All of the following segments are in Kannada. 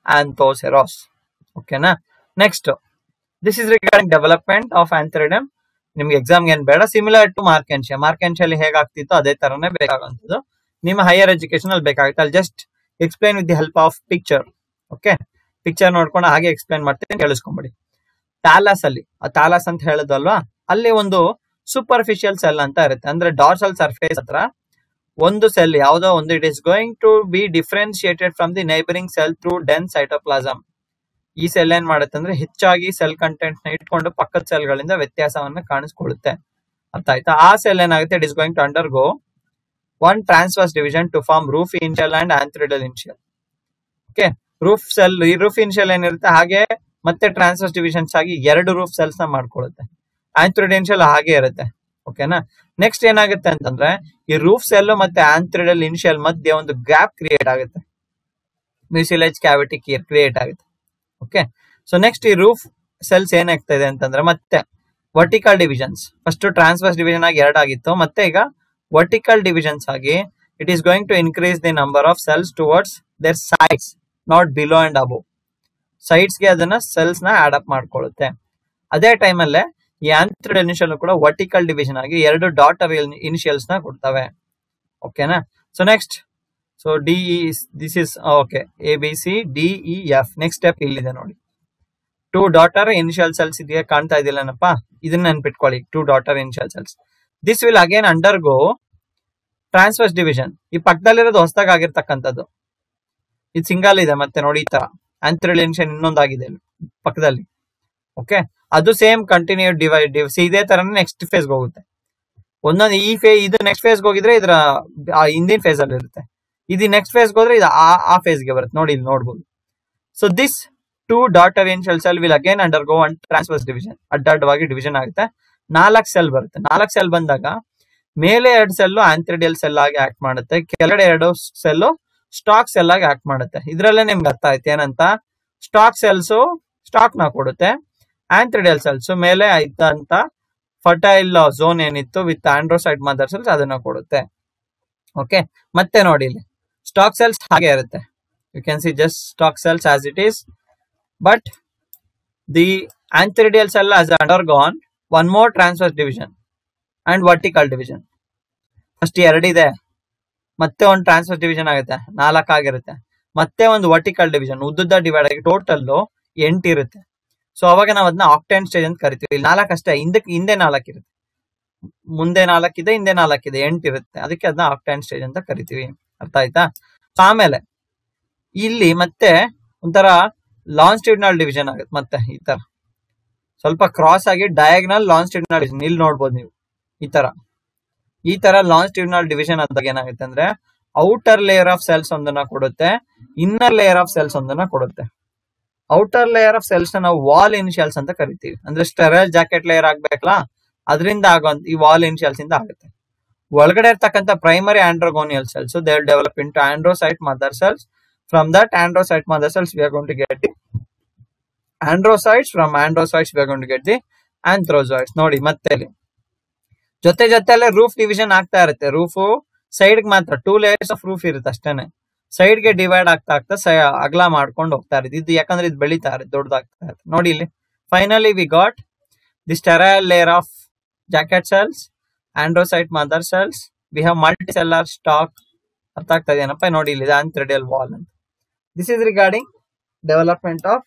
ಆಂಥೋಸೆರಾಸ್ ಓಕೆನಾ next this is regarding development of antheridium ನಿಮ್ಗೆ ಎಕ್ಸಾಮ್ ಏನ್ ಬೇಡ ಸಿಮಿಲರ್ ಟು ಮಾರ್ಕೆನ್ಶಿಯಾ ಮಾರ್ಕೆನ್ಶಿಯಲ್ಲಿ ಹೇಗಾಗ್ತಿತ್ತು ಅದೇ ತರನೇ ಬೇಕಾಗುವಂಥದ್ದು ನಿಮ್ಮ ಹೈಯರ್ ಎಜುಕೇಶನ್ ಅಲ್ಲಿ ಬೇಕಾಗುತ್ತೆ ಅಲ್ಲಿ just explain with the help of picture okay picture ನೋಡ್ಕೊಂಡು ಹಾಗೆ ಎಕ್ಸ್ಪ್ಲೈನ್ ಮಾಡ್ತೀನಿ ಕೇಳಿಸ್ಕೊಂಬಿಡಿ ಥಾಲಸ್ ಅಲ್ಲಿ ಆ ಥಾಲಸ್ ಅಂತ ಹೇಳೋದಲ್ವಾ ಅಲ್ಲಿ ಒಂದು ಸೂಪರ್ಫಿಷಿಯಲ್ ಸೆಲ್ ಅಂತ ಇರುತ್ತೆ ಅಂದ್ರೆ ಡಾರ್ಸಲ್ ಸರ್ಫೇಸ್ ಹತ್ರ ಒಂದು ಸೆಲ್ ಯಾವುದೋ ಒಂದು it is going to be differentiated from the neighbouring cell through then cytoplasm ಈ ಸೆಲ್ ಏನ್ ಮಾಡುತ್ತೆ ಅಂದ್ರೆ ಹೆಚ್ಚಾಗಿ ಸೆಲ್ ಕಂಟೆಂಟ್ ನ ಇಟ್ಕೊಂಡು ಪಕ್ಕದ ಸೆಲ್ ಗಳಿಂದ ವ್ಯತ್ಯಾಸವನ್ನ ಕಾಣಿಸ್ಕೊಳ್ಳುತ್ತೆ ಅರ್ಥ ಆಯ್ತಾ ಆ ಸೆಲ್ ಏನಾಗುತ್ತೆ it is going to undergo one transverse division to form roof initial and antheridial initial okay roof cell ಈ ರೂಫ್ ಇನ್ಶಿಯಲ್ ಏನಿರುತ್ತೆ ಹಾಗೆ ಮತ್ತೆ ಟ್ರಾನ್ಸ್ಫರ್ಸ್ ಡಿವಿಷನ್ಸ್ ಆಗಿ ಎರಡು ರೂಫ್ ಸೆಲ್ಸ್ ನ ಮಾಡ್ಕೊಳ್ಳುತ್ತೆ ಆಂಥ್ರಿಡೆನ್ಶಿಯಲ್ ಹಾಗೆ ಇರುತ್ತೆ ಓಕೆನಾ ನೆಕ್ಸ್ಟ್ ಏನಾಗುತ್ತೆ ಅಂತಂದ್ರೆ ಈ ರೂಫ್ ಸೆಲ್ ಮತ್ತೆ ಆಂಥ್ರಿಡಲ್ ಇನ್ಶಿಯಲ್ ಮಧ್ಯೆ ಒಂದು ಗ್ಯಾಪ್ ಕ್ರಿಯೇಟ್ ಆಗುತ್ತೆ ಮ್ಯೂಸಿಲೇಜ್ ಕ್ಯಾವಿಟಿ ಕ್ರಿಯೇಟ್ ಆಗುತ್ತೆ ಓಕೆ ಸೊ ನೆಕ್ಸ್ಟ್ ಈ ರೂಫ್ ಸೆಲ್ಸ್ ಏನಾಗ್ತಾ ಇದೆ ಅಂತಂದ್ರೆ ಮತ್ತೆ vertical divisions first transverse division ಆಗಿ ಎರಡಾಗಿತ್ತು ಮತ್ತೆ ಈಗ ವರ್ಟಿಕಲ್ ಡಿವಿಷನ್ಸ್ ಆಗಿ it is going to increase the number of cells towards their sides not below and above ಸೈಡ್ಸ್ಗೆ ಅದನ್ನ ಸೆಲ್ಸ್ ನ ಆಡ್ ಅಪ್ ಮಾಡ್ಕೊಳ್ಳುತ್ತೆ ಅದೇ ಟೈಮಲ್ಲೇ ಈ ಆಂಥ್ರಿಡ್ ಇನಿಷಿಯಲ್ ಕೂಡ ವರ್ಟಿಕಲ್ ಡಿವಿಷನ್ ಆಗಿ ಎರಡು ಡಾಟರ್ ಇನಿಷಿಯಲ್ಸ್ ನ ಕೊಡ್ತವೆ ಓಕೆನಾ so next so D this is okay A B C D E F next step ಇಲ್ಲಿದೆ ನೋಡಿ ಟೂ ಡಾಟರ್ ಇನಿಷಿಯಲ್ ಸೆಲ್ಸ್ ಇದೆಯಾ ಕಾಣ್ತಾ ಇದಿಲ್ಲನಪ್ಪ ಇದನ್ನ ನೆನ್ಪಿಟ್ಕೊಳ್ಳಿ two daughter initial cells this will again undergo transverse division ಈ ಪಕ್ಕದಲ್ಲಿರೋದು ಹೊಸದಾಗಿ ಆಗಿರ್ತಕ್ಕಂಥದ್ದು ಇದು ಸಿಂಗಲ್ ಇದೆ ಮತ್ತೆ ನೋಡಿ ಈ ತರ ಆಂಥ್ರಿಲ್ ಇನಿಷಿಯಲ್ ಇನ್ನೊಂದಾಗಿದೆ ಇಲ್ಲಿ ಪಕ್ಕದಲ್ಲಿ ಓಕೆ ಅದು ಸೇಮ್ ಕಂಟಿನ್ಯೂ ಡಿವೈಡ್ ಇದೇ ತರನೇ ನೆಕ್ಸ್ಟ್ ಫೇಸ್ಗೆ ಹೋಗುತ್ತೆ ಒಂದೊಂದು ಈ ಫೇ ಇದು ನೆಕ್ಸ್ಟ್ ಫೇಸ್ಗೆ ಹೋಗಿದ್ರೆ ಇದರ ಆ ಹಿಂದಿನ ಫೇಸ್ ಅಲ್ಲಿ ಇರುತ್ತೆ ಇದು ನೆಕ್ಸ್ಟ್ ಫೇಸ್ಗೆ ಹೋದ್ರೆ ಇದು ಆ ಆ ಫೇಸ್ಗೆ ಬರುತ್ತೆ ನೋಡಿ ಇಲ್ಲಿ ನೋಡ್ಬೋದು so this two daughter initial cell will again undergo one transverse division ಅಡ್ಡಾಡ್ಡವಾಗಿ ಡಿವಿಷನ್ ಆಗುತ್ತೆ ನಾಲ್ಕು ಸೆಲ್ ಬರುತ್ತೆ ನಾಲ್ಕು ಸೆಲ್ ಬಂದಾಗ ಮೇಲೆ ಎರಡು ಸೆಲ್ಲು ಆಂಥ್ರಿಡಿಯಲ್ ಸೆಲ್ ಆಗಿ ಆಕ್ಟ್ ಮಾಡುತ್ತೆ ಕೆಳಗಡೆ ಎರಡು ಸೆಲ್ಲು ಸ್ಟಾಕ್ ಸೆಲ್ ಆಗಿ ಆಕ್ಟ್ ಮಾಡುತ್ತೆ ಇದ್ರಲ್ಲೇ ನಿಮ್ಗೆ ಅರ್ಥ ಆಯ್ತು ಏನಂತ ಸ್ಟಾಕ್ ಸೆಲ್ಸ್ ಸ್ಟಾಕ್ ನ ಕೊಡುತ್ತೆ ಆಂಥ್ರಿಡಿಯಲ್ ಸೆಲ್ಸ್ ಮೇಲೆ ಇದ್ದಂತ ಫರ್ಟೈಲ್ ಝೋನ್ ಏನಿತ್ತು ವಿತ್ ಆಂಡ್ರೋಸೈಡ್ ಮದರ್ ಸೆಲ್ಸ್ ಅದನ್ನ ಕೊಡುತ್ತೆ ಓಕೆ ಮತ್ತೆ ನೋಡಿ ಇಲ್ಲಿ ಸ್ಟಾಕ್ ಸೆಲ್ಸ್ ಹಾಗೆ ಇರುತ್ತೆ you can see just stalk cells as it is but the antheridial cell as undergone one more transverse division and vertical division first ಎರಡಿದೆ ಮತ್ತೆ ಒಂದು ಟ್ರಾನ್ಸ್ಫರ್ ಡಿವಿಷನ್ ಆಗುತ್ತೆ ನಾಲ್ಕು ಆಗಿರುತ್ತೆ ಮತ್ತೆ ಒಂದು ವರ್ಟಿಕಲ್ ಡಿವಿಷನ್ ಉದ್ದುದ್ದ ಡಿವೈಡ್ ಆಗಿ ಟೋಟಲ್ ಎಂಟು ಇರುತ್ತೆ ಸೊ ಅವಾಗ ನಾವು ಅದನ್ನ ಆಕ್ಟೈನ್ ಸ್ಟೇಜ್ ಅಂತ ಕರಿತೀವಿ ಇಲ್ಲಿ ನಾಲ್ಕು ಅಷ್ಟೇ ಹಿಂದಕ್ಕೆ ಹಿಂದೆ ನಾಲ್ಕು ಇರುತ್ತೆ ಮುಂದೆ ನಾಲ್ಕಿದೆ ಹಿಂದೆ ನಾಲ್ಕಿದೆ ಎಂಟು ಇರುತ್ತೆ ಅದಕ್ಕೆ ಅದನ್ನ ಆಕ್ಟೈನ್ ಸ್ಟೇಜ್ ಅಂತ ಕರಿತೀವಿ ಅರ್ಥ ಆಯ್ತಾ So ಆಮೇಲೆ ಇಲ್ಲಿ ಮತ್ತೆ ಒಂಥರ ಲಾಂಜಿಟ್ಯೂಡ್ನಲ್ ಡಿವಿಷನ್ ಆಗುತ್ತೆ ಮತ್ತೆ ಈ ತರ ಸ್ವಲ್ಪ ಕ್ರಾಸ್ ಆಗಿ ಡಯಾಗ್ನಲ್ ಲಾಂಜಿಟ್ಯೂಡ್ನಲ್ ಡಿವಿಷನ್ ಇಲ್ಲಿ ನೋಡ್ಬೋದು ನೀವು ಈ ತರ ಈ ತರ ಲಾಂಜಿಟ್ಯೂಡ್ನಲ್ ಡಿವಿಷನ್ ಆದಾಗ ಏನಾಗುತ್ತೆ ಅಂದ್ರೆ ಔಟರ್ ಲೇಯರ್ ಆಫ್ ಸೆಲ್ಸ್ ಒಂದನ್ನ ಕೊಡುತ್ತೆ ಇನ್ನರ್ ಲೇಯರ್ ಆಫ್ ಸೆಲ್ಸ್ ಒಂದನ್ನ ಕೊಡುತ್ತೆ ಔಟರ್ ಲೇಯರ್ ಆಫ್ ಸೆಲ್ಸ್ ನ ನಾವು ವಾಲ್ ಇನಿಷಿಯಲ್ಸ್ ಅಂತ ಕರಿತೀವಿ ಅಂದ್ರೆ ಸ್ಟೆರಲ್ ಜಾಕೆಟ್ ಲೇಯರ್ ಆಗ್ಬೇಕಲ್ಲ ಅದರಿಂದ ಆಗೋ ಈ ವಾಲ್ ಇನಿಷಿಯಲ್ಸ್ ಇಂದ ಆಗುತ್ತೆ ಒಳಗಡೆ ಇರ್ತಕ್ಕಂಥ primary androgonial cells they develop into androcyte mother cells from that androcyte mother cells we are gonna to get the androcytes from androcytes we are gonna to get the antherozoids ನೋಡಿ ಮತ್ತೆ ಇಲ್ಲಿ ಜೊತೆ ಜೊತೆಲೆ ರೂಫ್ ಡಿವಿಷನ್ ಆಗ್ತಾ ಇರುತ್ತೆ ರೂಫು ಸೈಡ್ ಮಾತ್ರ ಟೂ ಲೇಯರ್ಸ್ ಆಫ್ ರೂಫ್ ಇರುತ್ತೆ ಅಷ್ಟೇನೆ ಸೈಡ್ ಗೆ ಡಿವೈಡ್ ಆಗ್ತಾ ಆಗ್ತಾ ಸ- ಅಗಲ ಮಾಡ್ಕೊಂಡು ಹೋಗ್ತಾ ಇರುತ್ತೆ ಇದು ಯಾಕಂದ್ರೆ ಇದು ಬೆಳೀತಾ ಇರುತ್ತೆ ದೊಡ್ಡದಾಗ್ತಾ ಇರುತ್ತೆ ನೋಡಿ ಇಲ್ಲಿ finally we got the sterile layer of jacket cells androcyte mother cells we have multicellular stalk ಅರ್ಥ ಆಗ್ತಾ ಇದೆಯೇನಪ್ಪ ನೋಡಿ ಇಲ್ಲಿ ಆಂಥ್ರೆಡಿಯಲ್ ವಾಲ್ ಅಂತ this is regarding development of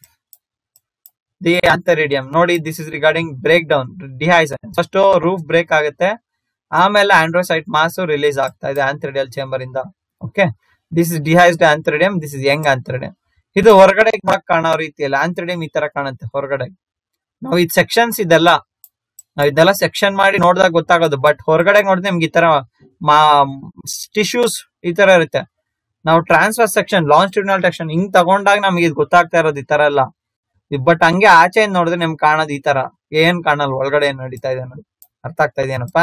the antheridium ನೋಡಿ this is regarding break down dehiscence first roof break ಆಗುತ್ತೆ ಆಮೇಲೆ ಆಂಡ್ರೋಸೈಟ್ ಮಾಸ್ ರಿಲೀಸ್ ಆಗ್ತಾ ಇದೆ ಆಂಥ್ರಿಡಿಯಲ್ ಚೇಂಬರ್ ಇಂದ okay this is dehisced antheridium this is young antheridium ಇದು ಹೊರಗಡೆ ಕಾಣೋ ರೀತಿಯಲ್ಲಿ ಆಂಥ್ರಿಡಿಯಂ ಈ ತರ ಕಾಣುತ್ತೆ ಹೊರಗಡೆ ನಾವು ಈ ಸೆಕ್ಷನ್ಸ್ ಇದೆಲ್ಲ ನಾವ್ ಇದೆಲ್ಲ ಸೆಕ್ಷನ್ ಮಾಡಿ ನೋಡಿದಾಗ ಗೊತ್ತಾಗೋದು ಬಟ್ ಹೊರಗಡೆ ನೋಡಿದ್ರೆ ನಿಮ್ಗೆ ಈ ತರ ಮಾ ಟಿಶ್ಯೂಸ್ ಈ ತರ ಇರುತ್ತೆ ನಾವು ಟ್ರಾನ್ಸ್ಫರ್ ಸೆಕ್ಷನ್ ಲಾಂಜಿಟ್ಯೂಡ್ನಲ್ ಸೆಕ್ಷನ್ ಹಿಂಗ್ ತಗೊಂಡಾಗ ನಮ್ಗೆ ಇದು ಗೊತ್ತಾಗ್ತಾ ಇರೋದು ಈ ತರ ಎಲ್ಲ ಬಟ್ ಹಂಗೆ ಆಚೆ ನೋಡಿದ್ರೆ ನಿಮ್ಗೆ ಕಾಣೋದು ಈ ತರ ಏನ್ ಕಾಣಲ್ಲ ಒಳಗಡೆ ಏನ್ ನಡೀತಾ ಇದೆ ಅನ್ನೋದು ಅರ್ಥ ಆಗ್ತಾ ಇದೆಯೇನಪ್ಪ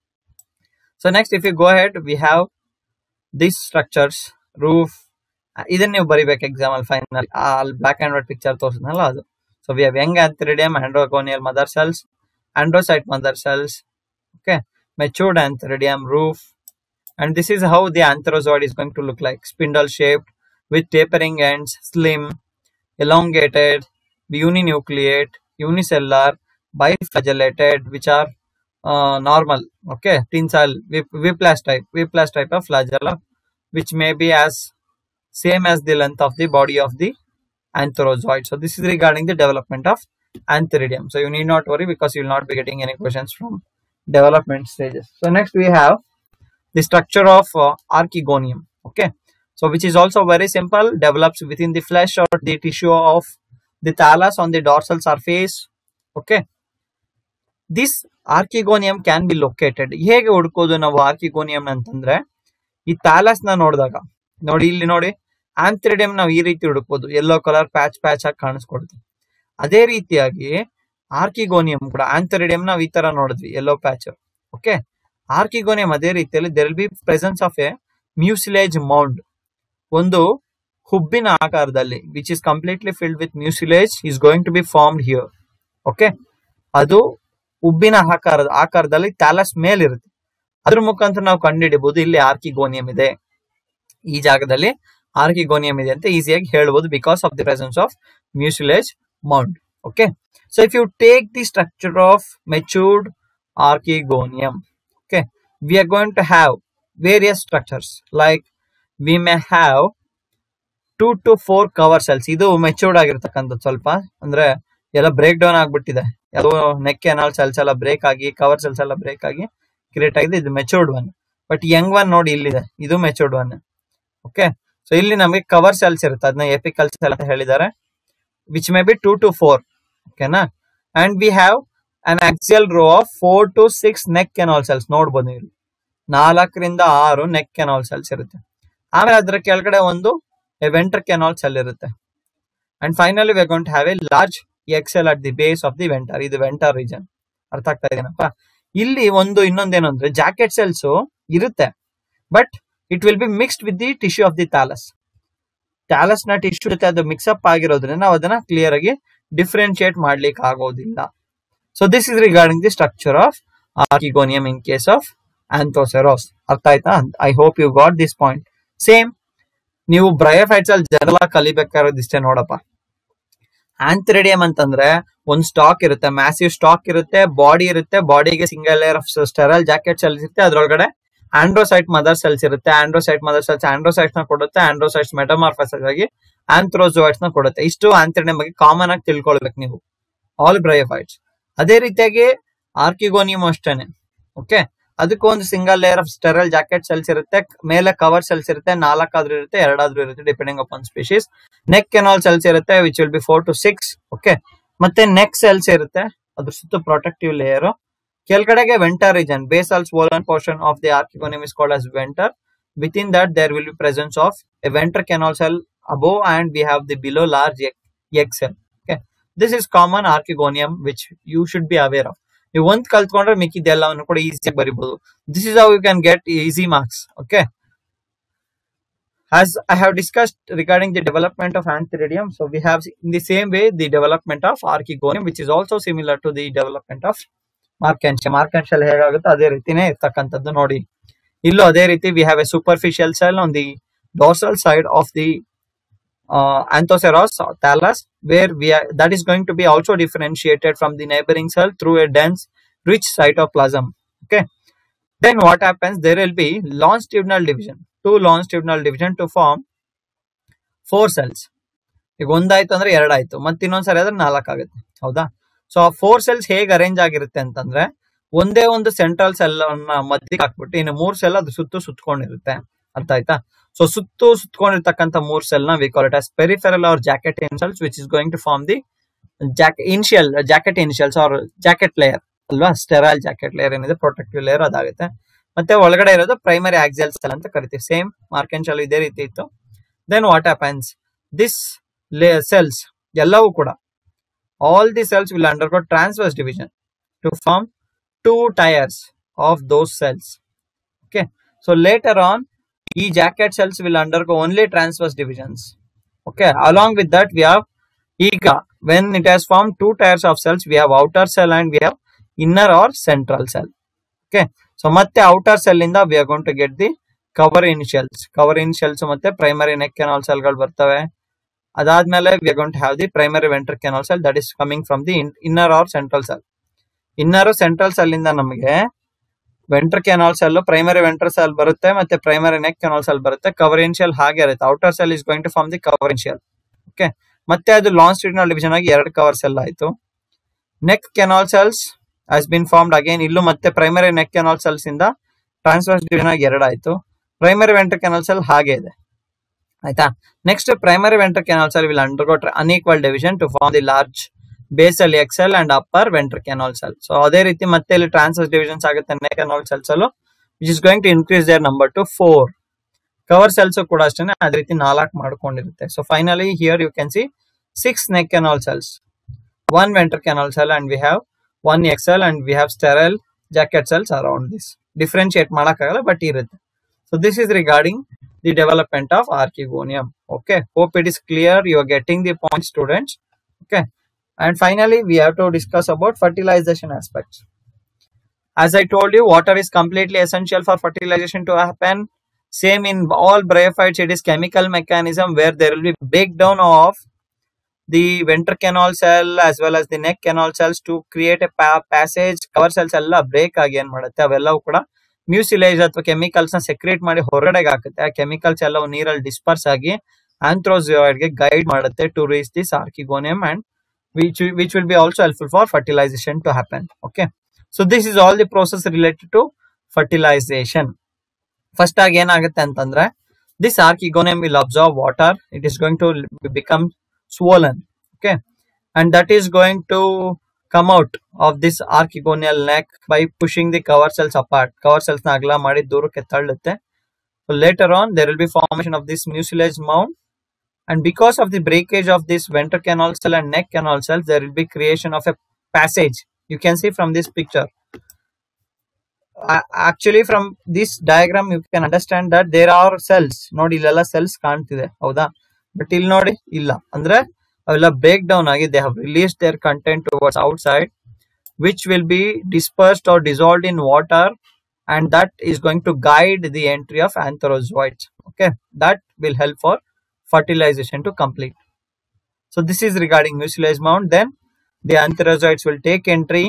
so next if you go head we have this structures roof ಇದನ್ನ ನೀವು ಬರಿಬೇಕು ಎಕ್ಸಾಮ್ ಅಲ್ಲಿ ಫೈನಲ್ ಅಲ್ಲಿ ಬ್ಲಾಕ್ ಅಂಡ್ ವೈಟ್ ಪಿಕ್ಚರ್ ತೋರಿಸಿದ್ನಲ್ಲ ಅದು so we have young antheridium androgonial mother cells androcyte mother cells okay matured antheridium roof and this is how the antherozoid is going to look like spindle shaped with tapering ends slim elongated, uninucleate, unicellular, biflagellated, which are uh, normal. Okay, tensile whip, whiplash type, whiplash type of flagella, which may be as same as the length of the body of the antherozoid. So this is regarding the development of antheridium. So you need not worry because you will not be getting any questions from development stages. So next we have the structure of uh, archegonium. Okay, so which is also very simple, develops within the flesh or the tissue of the thallus on the dorsal surface. Okay, this archegonium can be located. ಹೇಗೆ ಹುಡ್ಕೋದು ನಾವು ಆರ್ಕಿಗೋನಿಯಂ ಅಂತಂದ್ರೆ ಈ ಥಾಲಸ್ ನ ನೋಡಿದಾಗ ನೋಡಿ ಇಲ್ಲಿ ನೋಡಿ ಆಂಥ್ರಿಡಿಯಂ ನಾವು ಈ ರೀತಿ ಹುಡುಕ್ಬೋದು ಯೆಲ್ಲೋ ಕಲರ್ ಪ್ಯಾಚ್ ಪ್ಯಾಚ್ ಆಗಿ ಕಾಣಿಸ್ಕೊಡುತ್ತೆ ಅದೇ ರೀತಿಯಾಗಿ ಆರ್ಕಿಗೋನಿಯಂ ಕೂಡ ಆಂಥರಿಡಿಯಂ ನಾವು ಈ ತರ ನೋಡಿದ್ವಿ ಯೆಲ್ಲೋ ಪ್ಯಾಚ್ ಓಕೆ ಆರ್ಕಿಗೋನಿಯಂ ಅದೇ ರೀತಿಯಲ್ಲಿ there be presence of a mucilage mound ಒಂದು ಹುಬ್ಬಿನ ಆಕಾರದಲ್ಲಿ which is completely filled with mucilage is going to be formed here okay ಅದು ಉಬ್ಬಿನ ಆಕಾರದ ಆಕಾರದಲ್ಲಿ ಥ್ಯಾಲಸ್ ಮೇಲಿರುತ್ತೆ ಅದ್ರ ಮುಖಾಂತರ ನಾವು ಕಂಡುಹಿಡಿಬಹುದು ಇಲ್ಲಿ ಆರ್ಕಿಗೋನಿಯಂ ಇದೆ ಈ ಜಾಗದಲ್ಲಿ ಆರ್ಕಿಗೋನಿಯಂ ಇದೆ ಅಂತ ಈಸಿಯಾಗಿ ಹೇಳ್ಬೋದು because of the presence of mucilage mound okay so if you take the structure of matured archegonium okay we are going to have various structures like we may have two to four cover cells ಇದು ಮೆಚೂರ್ಡ್ ಆಗಿರ್ತಕ್ಕಂಥದ್ದು ಸ್ವಲ್ಪ ಅಂದ್ರೆ ಎಲ್ಲ ಬ್ರೇಕ್ ಡೌನ್ ಆಗ್ಬಿಟ್ಟಿದೆ ಯಾವುದೋ ನೆಕ್ ಕೆನಾಲ್ ಸೆಲ್ಸ್ ಎಲ್ಲ ಬ್ರೇಕ್ ಆಗಿ ಕವರ್ ಸೆಲ್ಸ್ ಎಲ್ಲ ಬ್ರೇಕ್ ಆಗಿ ಕ್ರಿಯೇಟ್ ಆಗಿದೆ ಇದು matured one but young one ನೋಡಿ ಇಲ್ಲಿದೆ ಇದು ಮೆಚೂರ್ಡ್ ಒನ್ ಓಕೆ ಸೊ ಇಲ್ಲಿ ನಮಗೆ ಕವರ್ ಸೆಲ್ಸ್ ಇರುತ್ತೆ ಅದನ್ನ ಎಪಿಕಲ್ ಸೆಲ್ ಅಂತ ಹೇಳಿದ್ದಾರೆ which may be two to four ಓಕೆನಾ and we have an axial row of four to six neck canal cells ನೋಡ್ಬೋದು ನೀವು ಇಲ್ಲಿ ನಾಲ್ಕರಿಂದ ಆರು ನೆಕ್ ಕೆನಾಲ್ ಸೆಲ್ಸ್ ಇರುತ್ತೆ ಆಮೇಲೆ ಅದರ ಕೆಳಗಡೆ ಒಂದು ವೆಂಟರ್ ಕೆನಾಲ್ ಸೆಲ್ ಇರುತ್ತೆ and finally we got have a large egg cell at the base of the venter ಇದು ವೆಂಟರ್ ರೀಜನ್ ಅರ್ಥ ಆಗ್ತಾ ಇದೆನಪ್ಪ ಇಲ್ಲಿ ಒಂದು ಇನ್ನೊಂದೇನು ಅಂದ್ರೆ ಜಾಕೆಟ್ ಸೆಲ್ಸ್ ಇರುತ್ತೆ but it will be mixed with the tissue of the thallus thallus ನ ಟಿಶ್ಯೂ ಜೊತೆ ಅದು ಮಿಕ್ಸಪ್ ಆಗಿರೋದ್ರಿಂದ ನಾವು ಅದನ್ನ ಕ್ಲಿಯರ್ ಆಗಿ ಡಿಫ್ರೆನ್ಶಿಯೇಟ್ ಮಾಡ್ಲಿಕ್ಕೆ ಆಗೋದಿಲ್ಲ so this is regarding the structure of archegonium in case of Anthoceros ಅರ್ಥ ಆಯ್ತಾ I hope you got this point same ನೀವು ಬ್ರಯೋಫೈಟ್ಸ್ ಅಲ್ಲಿ ಜನರಲ್ ಆಗಿ ಕಲಿಬೇಕಾಗಿರೋದು ಇಷ್ಟೇ ನೋಡಪ್ಪ ಆಂಥ್ರಿಡಿಯಂ ಅಂತಂದ್ರೆ ಒಂದು ಸ್ಟಾಕ್ ಇರುತ್ತೆ ಮ್ಯಾಸಿವ್ ಸ್ಟಾಕ್ ಇರುತ್ತೆ ಬಾಡಿ ಇರುತ್ತೆ ಬಾಡಿಗೆ single layer of sterile jacket cells ಇರುತ್ತೆ ಅದ್ರೊಳಗಡೆ ಆಂಡ್ರೋಸೈಟ್ ಮದರ್ ಸೆಲ್ಸ್ ಇರುತ್ತೆ ಆಂಡ್ರೋಸೈಟ್ ಮದರ್ ಸೆಲ್ಸ್ ಆಂಡ್ರೋಸೈಟ್ಸ್ ನ ಕೊಡುತ್ತೆ ಆಂಡ್ರೋಸೈಟ್ಸ್ ಮೆಟಮಾರ್ಫಸಸ್ ಆಗಿ ಆಂಥ್ರೋಜೋಯ್ಟ್ಸ್ ನ ಕೊಡುತ್ತೆ ಇಷ್ಟು ಆಂಥ್ರಿಡಿಯಂ ಬಗ್ಗೆ ಕಾಮನ್ ಆಗಿ ತಿಳ್ಕೊಳ್ಬೇಕು ನೀವು ಆಲ್ ಬ್ರಯೋಫೈಟ್ಸ್ ಅದೇ ರೀತಿಯಾಗಿ ಆರ್ಕಿಗೋನಿಯಂ ಅಷ್ಟೇನೆ ಓಕೆ ಅದಕ್ಕೂ ಒಂದು single layer of sterile jacket cells ಇರುತ್ತೆ ಮೇಲೆ ಕವರ್ ಸೆಲ್ಸ್ ಇರುತ್ತೆ ನಾಲ್ಕಾದ್ರೂ ಇರುತ್ತೆ ಎರಡಾದ್ರೂ ಇರುತ್ತೆ depending upon species neck canal cells ಇರುತ್ತೆ which will be four to six okay ಮತ್ತೆ ನೆಕ್ ಸೆಲ್ಸ್ ಇರುತ್ತೆ ಅದ್ರ ಸುತ್ತ ಪ್ರೊಟೆಕ್ಟಿವ್ ಲೇಯರ್ ಕೆಳಗಡೆಗೆ venter region basal swollen portion of the archegonium is called as venter with in that there will be presence of a venter canal cell above and we have the below large egg cell okay this is common archegonium which you should be aware of ನೀವು ಒಂದ್ ಕಲ್ತ್ಕೊಂಡ್ರೆ ಮಿಕ್ಕಿದ್ದೆಲ್ಲವನ್ನು ಕೂಡ ಈಸಿಯಾಗಿ ಬರಿಬಹುದು this is how you can get easy marks okay As I have discussed regarding the development of antheridium, so we have in the same way the development of archegonium, which is also similar to the development of markensia. Markensia ಹೇಗಾಗುತ್ತೆ ಅದೇ ರೀತಿನೇ ಇರ್ತಕ್ಕಂಥದ್ದು ನೋಡಿ ಇಲ್ಲೂ ಅದೇ ರೀತಿ we have a superficial cell on the dorsal side of the anthoceros or thallus where we are that is going to be also differentiated from the neighboring cell through a dense rich cytoplasm okay then what happens there will be longitudinal division two longitudinal division to form four cells ಈಗ ಒಂದಾಯ್ತು ಅಂದ್ರೆ ಎರಡಾಯ್ತು ಮತ್ತೆ ಇನ್ನೊಂದ್ಸರಿ ಆದ್ರೆ ನಾಲ್ಕಾಗುತ್ತೆ ಹೌದಾ ಸೊ ಆ ಫೋರ್ ಸೆಲ್ಸ್ ಹೇಗೆ ಅರೇಂಜ್ ಆಗಿರುತ್ತೆ ಅಂತಂದ್ರೆ ಒಂದೇ ಒಂದು ಸೆಂಟ್ರಲ್ ಸೆಲ್ ಅನ್ನ ಮಧ್ಯಕ್ಕೆ ಹಾಕ್ಬಿಟ್ಟು ಇನ್ನು ಮೂರ್ ಸೆಲ್ ಅದು ಸುತ್ತು ಸುತ್ಕೊಂಡಿರುತ್ತೆ ಅರ್ಥ ಆಯ್ತಾ ಸೊ ಸುತ್ತು ಸುತ್ಕೊಂಡಿರ್ತಕ್ಕಂಥ ಮೂರ್ ಸೆಲ್ ನ we call it as peripheral or jacket in cells which is going to form the jack initial jacket initials or jacket layer ಅಲ್ವಾ ಸ್ಟೆರಲ್ ಜಾಕೆಟ್ ಲೇಯರ್ ಏನಿದೆ ಪ್ರೊಟೆಕ್ಟಿವ್ ಲೇಯರ್ ಅದಾಗುತ್ತೆ ಮತ್ತೆ ಒಳಗಡೆ ಇರೋದು ಪ್ರೈಮರಿ ಆಕ್ಸಿಯಲ್ ಸೆಲ್ ಅಂತ ಕರಿತೀವಿ ಸೇಮ್ ಮಾರ್ಕೆನ್ಶಲ್ ಇದೇ ರೀತಿ ಇತ್ತು then what happens this cells ಎಲ್ಲವೂ ಕೂಡ all the cells will undergo transverse division to form two tiers of those cells okay so later on ಈ jacket cells will undergo only transverse divisions okay along with that we have ಈಗ when it has form two tiers of cells we have outer cell and we have inner or central cell okay so ಮತ್ತೆ ಔಟರ್ ಸೆಲ್ ಇಂದ V are gonna to get the cover initials cover initials ಮತ್ತೆ ಪ್ರೈಮರಿ ನೆಕ್ ಕೆನಾಲ್ ಸೆಲ್ಗಳು ಬರ್ತವೆ ಅದಾದ್ಮೇಲೆ we are going to have the primary ventral canal cell that is coming from the inner or central cell inner central cell ಇಂದ ನಮಗೆ ventral canal cell primary ventral cell ಬರುತ್ತೆ ಮತ್ತೆ ಪ್ರೈಮರಿ ನೆಕ್ ಕೆನಾಲ್ ಸೆಲ್ ಬರುತ್ತೆ ಕವರೆನ್ಶಿಯಲ್ ಹಾಗೆ ಇರುತ್ತೆ outer cell is going to form the cover initial okay ಮತ್ತೆ ಅದು ಲಾಂಗ್ ಡಿವಿಷನ್ ಆಗಿ ಎರಡು ಕವರ್ ಸೆಲ್ ಆಯ್ತು neck canal cells has been formed again ಇಲ್ಲೂ ಮತ್ತೆ ಪ್ರೈಮರಿ ನೆಕ್ ಕೆನಾಲ್ ಸೆಲ್ಸ್ ಇಂದ ಟ್ರಾನ್ಸ್ಫರ್ಸ್ ಡಿವಿಷನ್ ಆಗಿ ಎರಡು ಆಯ್ತು ಪ್ರೈಮರಿ ವೆಂಟ್ರ್ ಕೆನಾಲ್ ಸೆಲ್ ಹಾಗೆ ಇದೆ ಆಯ್ತಾ next primary ventral canal cell will undergo unequal division to form the large basal egg cell and upper ventral canal cell so ಅದೇ ರೀತಿ ಮತ್ತೆ ಇಲ್ಲಿ ಟ್ರಾನ್ಸ್ಫರ್ಸ್ ಡಿವಿಷನ್ಸ್ ಆಗುತ್ತೆ ನೆಕ್ ಕೆನಾಲ್ ಸೆಲ್ಸ್ ಅಲ್ಲೂ which is going to increase their number to four cover cells ಕೂಡ ಅಷ್ಟೇ ಅದೇ ರೀತಿ ನಾಲ್ಕು ಮಾಡ್ಕೊಂಡಿರುತ್ತೆ so finally here you can see six neck canal cells one ventral canal cell and we have one egg cell and we have sterile jacket cells around this differentiate ಮಾಡಕ್ಕಾಗಲ್ಲ ಬಟ್ ಇರುತ್ತೆ so this is regarding the development of archegonium okay hope it is clear you are getting the point students okay and finally we have to discuss about fertilization aspects as i told you water is completely essential for fertilization to happen same in all bryophytes it is chemical mechanism where there will be breakdown of the ventral canal cell as well as the neck canal cells to create a pa- passage cover cells ಎಲ್ಲ ಬ್ರೇಕ್ ಆಗಿ ಏನ್ ಮಾಡುತ್ತೆ ಅವೆಲ್ಲವೂ ಕೂಡ ಮ್ಯೂಸಿಲೈಸ್ ಅಥವಾ ಕೆಮಿಕಲ್ಸ್ ನ ಸೆಕ್ರೇಟ್ ಮಾಡಿ ಹೊರಗಡೆಗೆ ಹಾಕುತ್ತೆ ಆ ಕೆಮಿಕಲ್ಸ್ ಎಲ್ಲವೂ ನೀರಲ್ಲಿ ಡಿಸ್ಪರ್ಸ್ ಆಗಿ ಆಂಥ್ರೋಸಿಯಾಯ್ಡ್ ಗೆ ಗೈಡ್ ಮಾಡುತ್ತೆ to reach this archegonium and which which will be also helpful for fertilization to happen okay so this is all the process related to fertilization first ಆಗಿ ಏನಾಗುತ್ತೆ ಅಂತಂದ್ರೆ this archegonium will absorb water it is going to become swollen okay and that is going to come out of this archegonial neck by pushing the cover cells apart cover cells ನ ಅಗಲ ಮಾಡಿ ದೂರಕ್ಕೆ ತಳ್ಳುತ್ತೆ so later on there will be formation of this mucilage mound and because of the breakage of this ventral canal cell and neck canal cells there will be creation of a passage you can see from this picture A- actually from this diagram you can understand that there are cells ನೋಡಿ ಇಲ್ಲೆಲ್ಲ ಸೆಲ್ಸ್ ಕಾಣ್ತಿದೆ ಹೌದಾ ಬಟ್ ಇಲ್ಲಿ ನೋಡಿ ಇಲ್ಲ ಅಂದ್ರೆ ಅವೆಲ್ಲ ಬ್ರೇಕ್ ಡೌನ್ ಆಗಿ they have release their content towards outside which will be dispersed or dissolved in water and that is going to guide the entry of antherozoites okay that will help for fertilization to complete so this is regarding mucilage mound then the antherozoites will take entry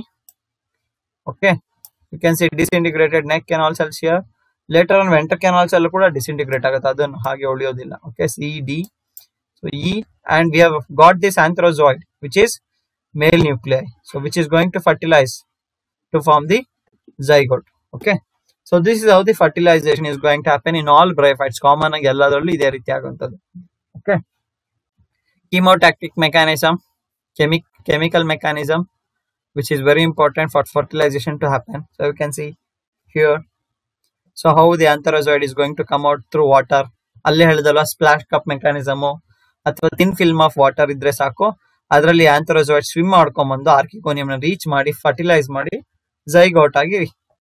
okay you can see disintegrated neck canal cells here later on ventral canal cell ಕೂಡ disintegrate ಆಗುತ್ತೆ ಅದನ್ನು ಹಾಗೆ ಉಳಿಯೋದಿಲ್ಲ okay c d so e and we have got this antherozoid which is male nuclei so which is going to fertilize to form the zygote okay so this is how the fertilization is going to happen in all bryophytes common ಆಗಿ ಎಲ್ಲದರಲ್ಲೂ ಇದೇ ರೀತಿ ಆಗುವಂಥದ್ದು okay chemotactic mechanism chemic chemical mechanism which is very important for fertilization to happen so you can see here so how the antherozoid is going to come out through water ಅಲ್ಲೇ ಹೇಳಿದಲ್ವ ಸ್ಪ್ಲಾಶ್ ಕಪ್ ಮೆಕ್ಯಾನಿಸಮು ಅಥವಾ ಥಿನ್ ಫಿಲ್ಮ್ ಆಫ್ ವಾಟರ್ ಇದ್ರೆ ಸಾಕು ಅದರಲ್ಲಿ ಆಂಥರೋಜಾಯ್ಡ್ ಸ್ವಿಮ್ ಮಾಡ್ಕೊಂಡ್ಬಂದು ಆರ್ಕಿಕೋನಿಯಂ ನ ರೀಚ್ ಮಾಡಿ ಫರ್ಟಿಲೈಸ್ ಮಾಡಿ ಝೈಗೌಟ್ ಆಗಿ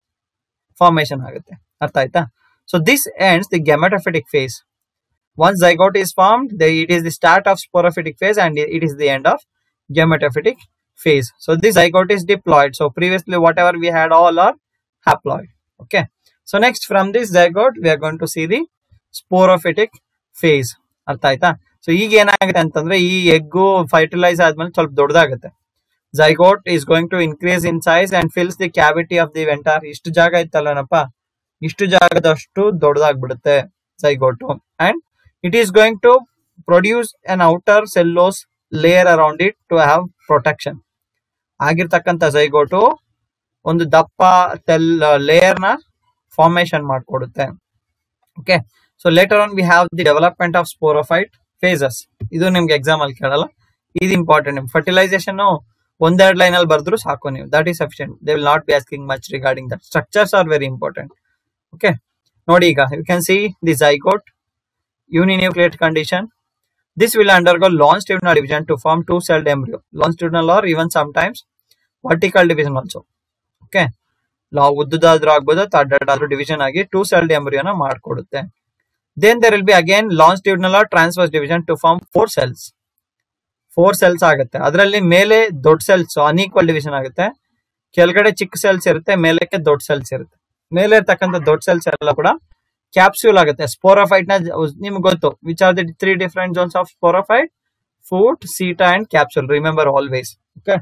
ಫಾರ್ಮೇಶನ್ ಆಗುತ್ತೆ ಅರ್ಥ ಆಯ್ತಾ so this ends the gametophytic phase once zygote is formed the, it is the start of sporophytic phase and it is the end of gametophytic phase so this zygote is diploid so previously whatever we had all are haploid okay so next from this zygote we are going to see the sporophytic phase ಅರ್ಥ ಆಯ್ತಾ ಸೊ ಈಗ ಏನಾಗುತ್ತೆ ಅಂತಂದ್ರೆ ಈ ಎಗ್ಗು ಫರ್ಟಿಲೈಸ್ ಆದ್ಮೇಲೆ ಸ್ವಲ್ಪ ದೊಡ್ಡದಾಗುತ್ತೆ zygote is going to increase in size and fills the cavity of the ventar ಇಷ್ಟು ಜಾಗ ಇತ್ತಲ್ಲನಪ್ಪ ಇಷ್ಟು ಜಾಗದಷ್ಟು ದೊಡ್ಡದಾಗ್ಬಿಡುತ್ತೆ zygote and it is going to produce an outer cellulose layer around it to have protection ಆಗಿರ್ತಕ್ಕಂಥ ಝೈಗೋಟು ಒಂದು ದಪ್ಪ ತೆಲ್ ಲೇಯರ್ ನ ಫಾರ್ಮೇಶನ್ ಮಾಡಿಕೊಡುತ್ತೆ okay so later on we have the development of sporophyte phases ಇದು ನಿಮ್ಗೆ ಎಕ್ಸಾಮ್ ಅಲ್ಲಿ ಕೇಳಲ್ಲ ಇದು ಇಂಪಾರ್ಟೆಂಟ್ ನಿಮ್ ಫರ್ಟಿಲೈಸೇಷನ್ ಒಂದೆರಡು ಲೈನ್ ಅಲ್ಲಿ ಬರೆದ್ರು ಸಾಕು ನೀವು that is sufficient they will not be asking much regarding that structures are very important okay ನೋಡಿ ಈಗ you can see the zygote uninucleate condition. This will undergo longitudinal division to form two-celled embryo. Longitudinal or even sometimes vertical division also. Okay. ಲಾ ಉದ್ದದಾದ್ರೂ ಆಗ್ಬೋದು ಅಥವಾ ಅಡ್ಡಾದ್ರೂ ಡಿವಿಷನ್ ಆಗಿ ಟೂ ಸೆಲ್ಡ್ ಎಂಬ್ರಿಯೋನ ಮಾಡ್ಕೊಡುತ್ತೆ then there will be again longitudinal or transverse division to form four cells four cells ಆಗುತ್ತೆ ಅದರಲ್ಲಿ ಮೇಲೆ ದೊಡ್ಡ ಸೆಲ್ಸ್ ಅನ್ಈಕ್ವಲ್ ಡಿವಿಷನ್ ಆಗುತ್ತೆ ಕೆಳಗಡೆ ಚಿಕ್ಕ ಸೆಲ್ಸ್ ಇರುತ್ತೆ ಮೇಲಕ್ಕೆ ದೊಡ್ಡ ಸೆಲ್ಸ್ ಇರುತ್ತೆ ಮೇಲೆ ಇರ್ತಕ್ಕಂಥ ದೊಡ್ಡ ಸೆಲ್ಸ್ ಎಲ್ಲ ಕೂಡ ಕ್ಯಾಪ್ಸ್ಯೂಲ್ ಆಗುತ್ತೆ ಸ್ಪೋರೋಫೈಟ್ ನ ನಿಮ್ಗೆ ಗೊತ್ತು which are the three different zones of sporophyte foot seta and capsule remember always okay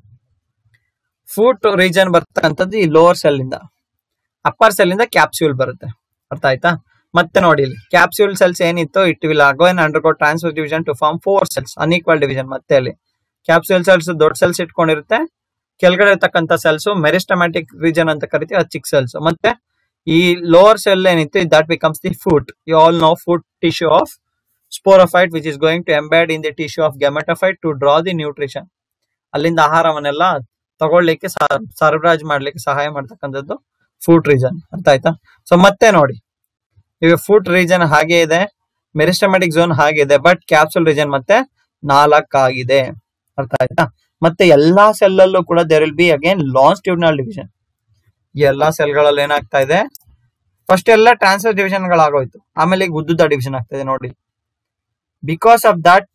foot region ಬರ್ತಕ್ಕಂಥದ್ದು ಈ ಲೋವರ್ ಸೆಲ್ ಇಂದ ಅಪ್ಪರ್ ಸೆಲ್ ಇಂದ ಕ್ಯಾಪ್ಸ್ಯೂಲ್ ಬರುತ್ತೆ ಅರ್ಥ ಆಯ್ತಾ ಮತ್ತೆ ನೋಡಿ ಇಲ್ಲಿ ಕ್ಯಾಪ್ಸ್ಯೂಲ್ ಸೆಲ್ಸ್ ಏನಿತ್ತು it will ago and undergo transverse division to form four cells unequal division ಮತ್ತೆ ಅಲ್ಲಿ ಕ್ಯಾಪ್ಸ್ಯೂಲ್ ಸೆಲ್ಸ್ ದೊಡ್ಡ ಸೆಲ್ಸ್ ಇಟ್ಕೊಂಡಿರುತ್ತೆ ಕೆಳಗಡೆ ಇರ್ತಕ್ಕಂಥ ಸೆಲ್ಸ್ ಮೆರಿಸ್ಟಮ್ಯಾಟಿಕ್ ರೀಜನ್ ಅಂತ ಕರಿತೀವಿ ಅದು ಚಿಕ್ಕ ಸೆಲ್ಸ್ ಮತ್ತೆ ಈ ಲೋವರ್ ಸೆಲ್ ಏನಿತ್ತು that becomes the foot you all know food tissue of sporophyte which is going to embed in the tissue of gametophyte to draw the nutrition ಅಲ್ಲಿಂದ ಆಹಾರವನ್ನೆಲ್ಲ ತಗೊಳ್ಳಿಕ್ಕೆ ಸ- ಸರಬರಾಜು ಮಾಡ್ಲಿಕ್ಕೆ ಸಹಾಯ ಮಾಡ್ತಕ್ಕಂಥದ್ದು ಫುಡ್ ರೀಜನ್ ಅರ್ಥ ಆಯ್ತಾ ಸೊ ಮತ್ತೆ ನೋಡಿ ಈಗ ಫುಡ್ ರೀಜನ್ ಹಾಗೆ ಇದೆ ಮೆರಿಸ್ಟಮ್ಯಾಟಿಕ್ ಝೋನ್ ಹಾಗೆ ಇದೆ ಬಟ್ ಕ್ಯಾಪ್ಸುಲ್ ರೀಜನ್ ಮತ್ತೆ ನಾಲ್ಕಾಗಿದೆ ಅರ್ಥ ಆಯ್ತಾ ಮತ್ತೆ ಎಲ್ಲಾ ಸೆಲ್ ಅಲ್ಲೂ ಕೂಡ there will be again longitudinal division ಈ ಎಲ್ಲಾ ಸೆಲ್ ಗಳಲ್ಲಿ ಏನಾಗ್ತಾ ಇದೆ ಫಸ್ಟ್ ಎಲ್ಲ ಟ್ರಾನ್ಸ್ಫರ್ ಡಿವಿಷನ್ ಗಳಾಗೋಯ್ತು ಆಮೇಲೆ ಈಗ ಉದ್ದುದ ಡಿವಿಷನ್ ಆಗ್ತಾ ಇದೆ ನೋಡಿ because of that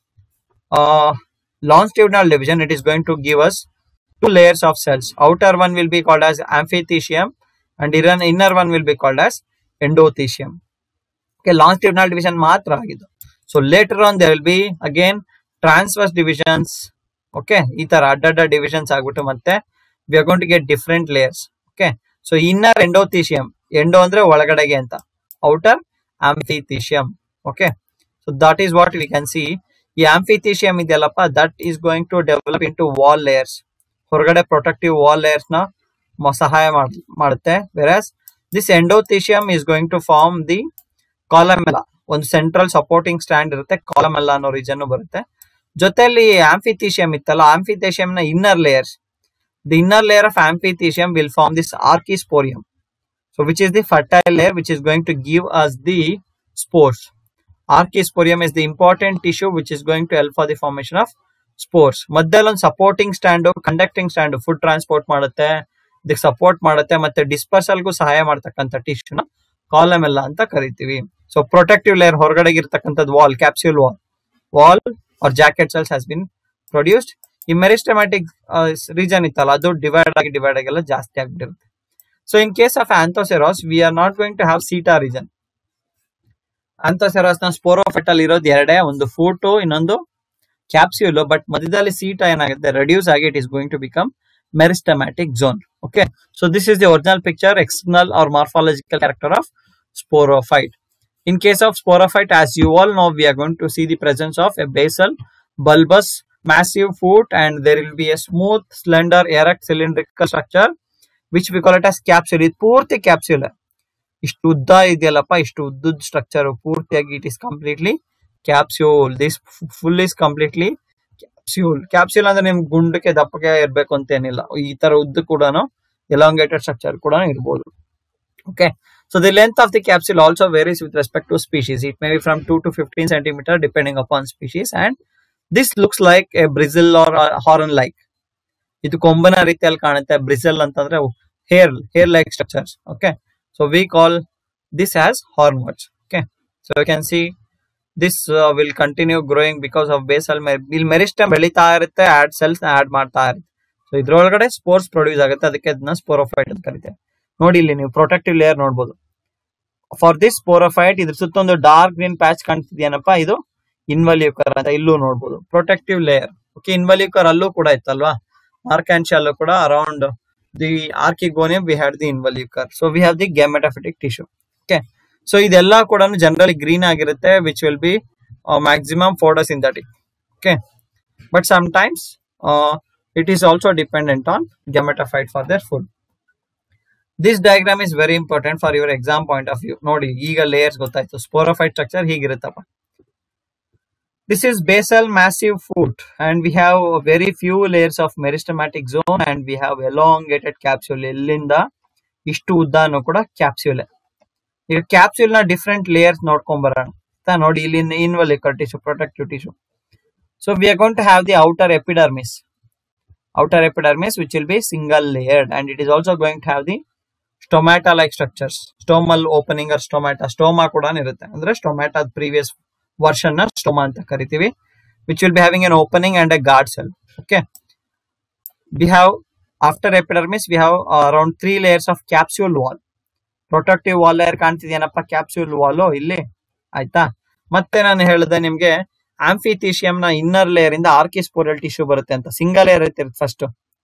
longitudinal division it is going to give us two layers of cells outer one will be called as amphithecium and inner inner one will be called as endothecium okay longitudinal division ಮಾತ್ರ ಆಗಿದ್ದು so later on there will be again transverse divisions okay ಈ ತರ ಅಡ್ಡಡ್ಡ divisions ಆಗ್ಬಿಟ್ಟು ಮತ್ತೆ we are going to get different layers okay so inner endothecium endo ಅಂದ್ರೆ ಒಳಗಡೆಗೆ ಅಂತ outer amphithecium okay so that is what we can see ಈ ಆಂಫಿಥಿಷಿಯಂ ಇದೆಯಲ್ಲಪ್ಪ that is going to develop into wall layers ಹೊರಗಡೆ ಪ್ರೊಟೆಕ್ಟಿವ್ ವಾಲ್ ಲೇಯರ್ಸ್ ನ ಮ- ಸಹಾಯ ಮಾಡ್- ಮಾಡುತ್ತೆ whereas this endothecium is going to form the columella ಒಂದು ಸೆಂಟ್ರಲ್ ಸಪೋರ್ಟಿಂಗ್ ಸ್ಟ್ಯಾಂಡ್ ಇರುತ್ತೆ ಕಾಲಮೆಲ್ಲ ಅನ್ನೋ ರೀಜನ್ ಬರುತ್ತೆ ಜೊತೆಲಿ ಆಂಫಿಥಿಷಿಯಂ ಇತ್ತಲ್ಲ ಆಂಫಿಥಿಷಿಯಂ ನ inner layers the inner layer of amphithecium will form this archesporium so which is the fertile layer which is going to give us the spores archisporium is the important tissue which is going to help for the formation of spores ಮಧ್ಯದಲ್ಲಿ ಒಂದು supporting stand conducting stand food transport ಮಾಡುತ್ತೆ ಇದಕ್ಕೆ ಸಪೋರ್ಟ್ ಮಾಡುತ್ತೆ ಮತ್ತೆ ಡಿಸ್ಪರ್ಸಲ್ಗೂ ಸಹಾಯ ಮಾಡ್ತಕ್ಕಂಥ ಟಿಶ್ಯೂನ ಕಾಲಮೆಲ್ಲ ಅಂತ ಕರಿತೀವಿ ಸೊ ಪ್ರೊಟೆಕ್ಟಿವ್ ಲೇಯರ್ ಹೊರಗಡೆ ಇರ್ತಕ್ಕಂಥದ್ದು wall capsule wall wall or jacket cells has been produced ಈ ಮೆರಿಸ್ಟಮ್ಯಾಟಿಕ್ ರೀಜನ್ ಇತ್ತಲ್ಲ ಅದು ಡಿವೈಡ್ ಆಗಿ ಡಿವೈಡ್ ಆಗೆಲ್ಲ ಜಾಸ್ತಿ ಆಗ್ಬಿಟ್ಟಿರುತ್ತೆ so in case of Anthoceros we are not going to have seta region Anthoceros ನ ಸ್ಪೋರೋಫೆಟ್ ಅಲ್ಲಿ ಇರೋದು ಎರಡೇ ಒಂದು ಫೂಟು ಇನ್ನೊಂದು ಕ್ಯಾಪ್ಸ್ಯೂಲ್ ಬಟ್ ಮಧ್ಯದಲ್ಲಿ ಸೀಟ ಏನಾಗುತ್ತೆ ರೆಡ್ಯೂಸ್ ಆಗಿ it is going to become meristematic zone okay so this is the original picture external R morphological character of sporophyte in case of sporophyte as you all know we are going to see the presence of a basal bulbous massive foot and there will be a smooth slender erect cylindrical structure which we call it as capsule ಇದು ಪೂರ್ತಿ ಕ್ಯಾಪ್ಸ್ಯೂಲ್ ಇಷ್ಟು ಉದ್ದ ಇದೆಯಲ್ಲಪ್ಪ ಇಷ್ಟು ಉದ್ದದ ಸ್ಟ್ರಕ್ಚರ್ ಪೂರ್ತಿಯಾಗಿ it is completely capsule this full is completely capsule capsule ಅಂದ್ರೆ ನಿಮ್ಗೆ ಗುಂಡಕ್ಕೆ ದಪ್ಪಕ್ಕೆ ಇರ್ಬೇಕು ಅಂತ ಏನಿಲ್ಲ ಈ ತರ ಉದ್ದ ಕೂಡ ಎಲಾಂಗೇಟೆಡ್ ಸ್ಟ್ರಕ್ಚರ್ ಕೂಡ ಇರ್ಬೋದು okay so the length of the capsule also varies with respect to species it may be from 2 to 15 centimeter depending upon species and this looks like a bristle or a horn like ಇದು ಕೊಂಬನ ರೀತಿಯಲ್ಲಿ ಕಾಣುತ್ತೆ ಬ್ರಿಸಲ್ ಅಂತಂದ್ರೆ hair hair like structures okay so we call this as hormones okay so you can see this will continue growing because of basal ಇಲ್ಲಿ ಮೆರಿಸ್ಟಮ್ ಬೆಳೀತಾ ಇರುತ್ತೆ ಆಡ್ ಸೆಲ್ಸ್ ಆಡ್ ಮಾಡ್ತಾ ಇರುತ್ತೆ ಸೊ ಇದ್ರೊಳಗಡೆ ಸ್ಪೋರ್ಸ್ ಪ್ರೊಡ್ಯೂಸ್ ಆಗುತ್ತೆ ಅದಕ್ಕೆ ಅದನ್ನ ಸ್ಪೋರೋಫೈಟ್ ಅಂತ ಕರಿತೇವೆ ನೋಡಿ ಇಲ್ಲಿ ನೀವು ಪ್ರೊಟೆಕ್ಟಿವ್ ಲೇಯರ್ ನೋಡ್ಬೋದು ಫಾರ್ ದಿಸ್ ಸ್ಪೋರೋಫೈಟ್ ಇದ್ರ ಸುತ್ತೊಂದು ಡಾರ್ಕ್ ಗ್ರೀನ್ ಪ್ಯಾಚ್ ಕಾಣ್ತಿದ್ಯೇನಪ್ಪ ಇದು ಇನ್ವಲ್ಯೂಕರ್ ಅಂತ ಇಲ್ಲೂ ನೋಡ್ಬೋದು ಪ್ರೊಟೆಕ್ಟಿವ್ ಲೇಯರ್ ಓಕೆ ಇನ್ವಲ್ಯೂಕರ್ ಅಲ್ಲೂ ಕೂಡ ಇತ್ತಲ್ವಾ ಅಲ್ಲೂ ಕೂಡ around the archegonium we had the involucre so we have the gametophytic tissue okay so ಇದೆಲ್ಲ ಕೂಡ ಜನರಲಿ ಗ್ರೀನ್ ಆಗಿರುತ್ತೆ which will be maximum photosynthetic okay but sometimes it is also dependent on gametophyte for their food this diagram is very important for your exam point of view ನೋಡಿ ಈಗ ಲೇಯರ್ಸ್ ಗೊತ್ತಾಯ್ತು ಸ್ಪೋರೋಫೈಟ್ ಸ್ಟ್ರಕ್ಚರ್ ಹೀಗಿರುತ್ತಪ್ಪ This is basal massive foot and we have very few layers of meristematic zone and we have elongated capsule ಇಲ್ಲಿಂದ ಇಷ್ಟು ಉದ್ದಾನು ಕೂಡ ಕ್ಯಾಪ್ಸ್ಯೂಲ್ ಈಗ ಕ್ಯಾಪ್ಸ್ಯೂಲ್ ನ ಡಿಫ್ರೆಂಟ್ ಲೇಯರ್ಸ್ ನೋಡ್ಕೊಂಡ್ ಬರೋಣ ಆಯ್ತಾ? ನೋಡಿ ಇಲ್ಲಿ involucre tissue protective tissue so we are going to have the outer epidermis outer epidermis which will be single layered and it is also going to have the stomata like structures stomal opening or stomata stoma ಕೂಡ ಇರುತ್ತೆ ಅಂದ್ರೆ stomata previous version ನ stoma ಅಂತ ಕರಿತೀವಿ which will be having an opening and a guard cell okay we have after epidermis we have uh, around three layers of capsule wall protective wall layer ಕಾಣ್ತಿದ್ಯೇನಪ್ಪ ಕ್ಯಾಪ್ಸ್ಯೂಲ್ ವಾಲ್ ಇಲ್ಲಿ ಆಯ್ತಾ ಮತ್ತೆ ನಾನು ಹೇಳಿದೆ ನಿಮ್ಗೆ ಆಂಫಿಥೀಶಿಯಂ ನ ಇನ್ನರ್ ಲೇಯರ್ ಇಂದ ಆರ್ಕಿಸ್ಪೋರಿಯಲ್ ಟಿಶ್ಯೂ ಬರುತ್ತೆ ಅಂತ ಸಿಂಗಲ್ ಲೇಯರ್ ಇರುತ್ತೆ ಫಸ್ಟ್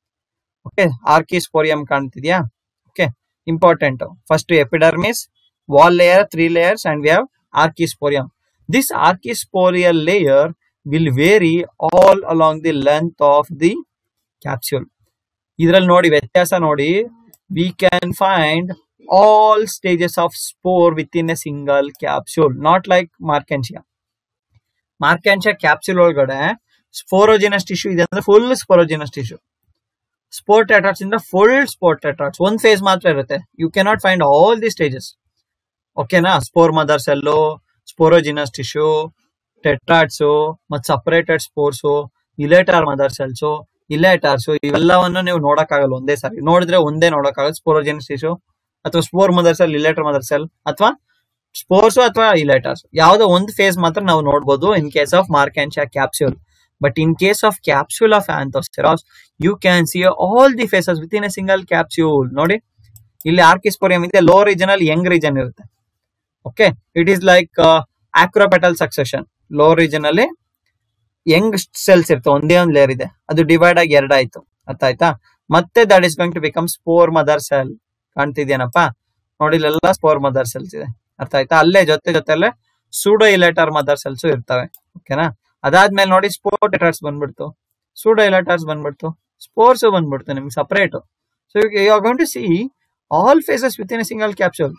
ಓಕೆ ಆರ್ಕಿಸ್ಪೋರಿಯಂ ಕಾಣ್ತಿದ್ಯಾ okay important first epidermis wall layer three layers and we have archesporium this archesporial layer will vary all along the length of the capsule ಇದ್ರಲ್ಲಿ ನೋಡಿ ವ್ಯತ್ಯಾಸ ನೋಡಿ we can find all stages of spore within a single capsule not like Marchantia Marchantia capsule ಒಳಗಡೆ ಸ್ಪೋರೋಜಿನಸ್ ಟಿಶ್ಯೂ ಇದೆ ಅಂದ್ರೆ full sporogenous tissue spore tetrads ಇಂದ ಫುಲ್ ಸ್ಪೋರ್ಟ್ ಟೆಟ್ರಾಟ್ಸ್ ಒಂದ್ ಫೇಸ್ ಮಾತ್ರ ಇರುತ್ತೆ you cannot find all the stages ಓಕೆನಾ spore mother cell sporogenous tissue tetrads ಮತ್ separated spores elater mother cells elaters ಇವೆಲ್ಲವನ್ನು ನೀವು ನೋಡಕ್ಕಾಗಲ್ಲ ಒಂದೇ ಸಾರಿ ನೋಡಿದ್ರೆ ಒಂದೇ ನೋಡಕ್ಕಾಗಲ್ಲ ಸ್ಪೋರೋಜಿನಸ್ ಟಿಶ್ಯೂ ಅಥವಾ spore mother cell elater mother cell ಅಥವಾ ಸ್ಪೋರ್ಸ್ ಅಥವಾ ಇಲೇಟರ್ಸ್ ಯಾವ್ದೋ ಒಂದು ಫೇಸ್ ಮಾತ್ರ ನಾವು ನೋಡಬಹುದು in case of Marchantia capsule but in case of capsule of Anthoceros you can see all the phases within a single capsule ನೋಡಿ ಇಲ್ಲಿ ಆರ್ಕಿಸ್ಪೋರಿಯಂ ಇದೆ ಲೋ ರೀಜನ್ ಅಲ್ಲಿ ಯಂಗ್ ರೀಜನ್ ಇರುತ್ತೆ okay it is like acropetal succession low region ಅಲ್ಲಿ ಯಂಗ್ ಸೆಲ್ಸ್ ಇರುತ್ತೆ ಒಂದೇ ಒಂದು ಲೇಯರ್ ಇದೆ ಅದು ಡಿವೈಡ್ ಆಗಿ ಎರಡಾಯ್ತು ಅರ್ಥ ಆಯ್ತಾ ಮತ್ತೆ that is going to become spore mother cell ಕಾಣ್ತಿದ್ಯೇನಪ್ಪ ನೋಡಿ ಇಲ್ಲೆಲ್ಲ ಸ್ಪೋರ್ ಮದರ್ ಸೆಲ್ಸ್ ಇದೆ ಅರ್ಥ ಆಯ್ತಾ ಅಲ್ಲೇ ಜೊತೆ ಜೊತೆಲೆ ಸೂಡೋ ಇಲೇಟರ್ ಮದರ್ ಸೆಲ್ಸ್ ಇರ್ತವೆ ಓಕೆನಾ ಅದಾದ್ಮೇಲೆ ನೋಡಿ ಸ್ಪೋರ್ ಟೆಟ್ರಾಟ್ಸ್ ಬಂದ್ಬಿಡ್ತು ಸೂಡೋ ಇಲೇಟರ್ಸ್ ಬಂದ್ಬಿಡ್ತು ಸ್ಪೋರ್ಸ್ ಬಂದ್ಬಿಡ್ತು ನಿಮ್ಗೆ separate so you are going to see all phases within a single capsule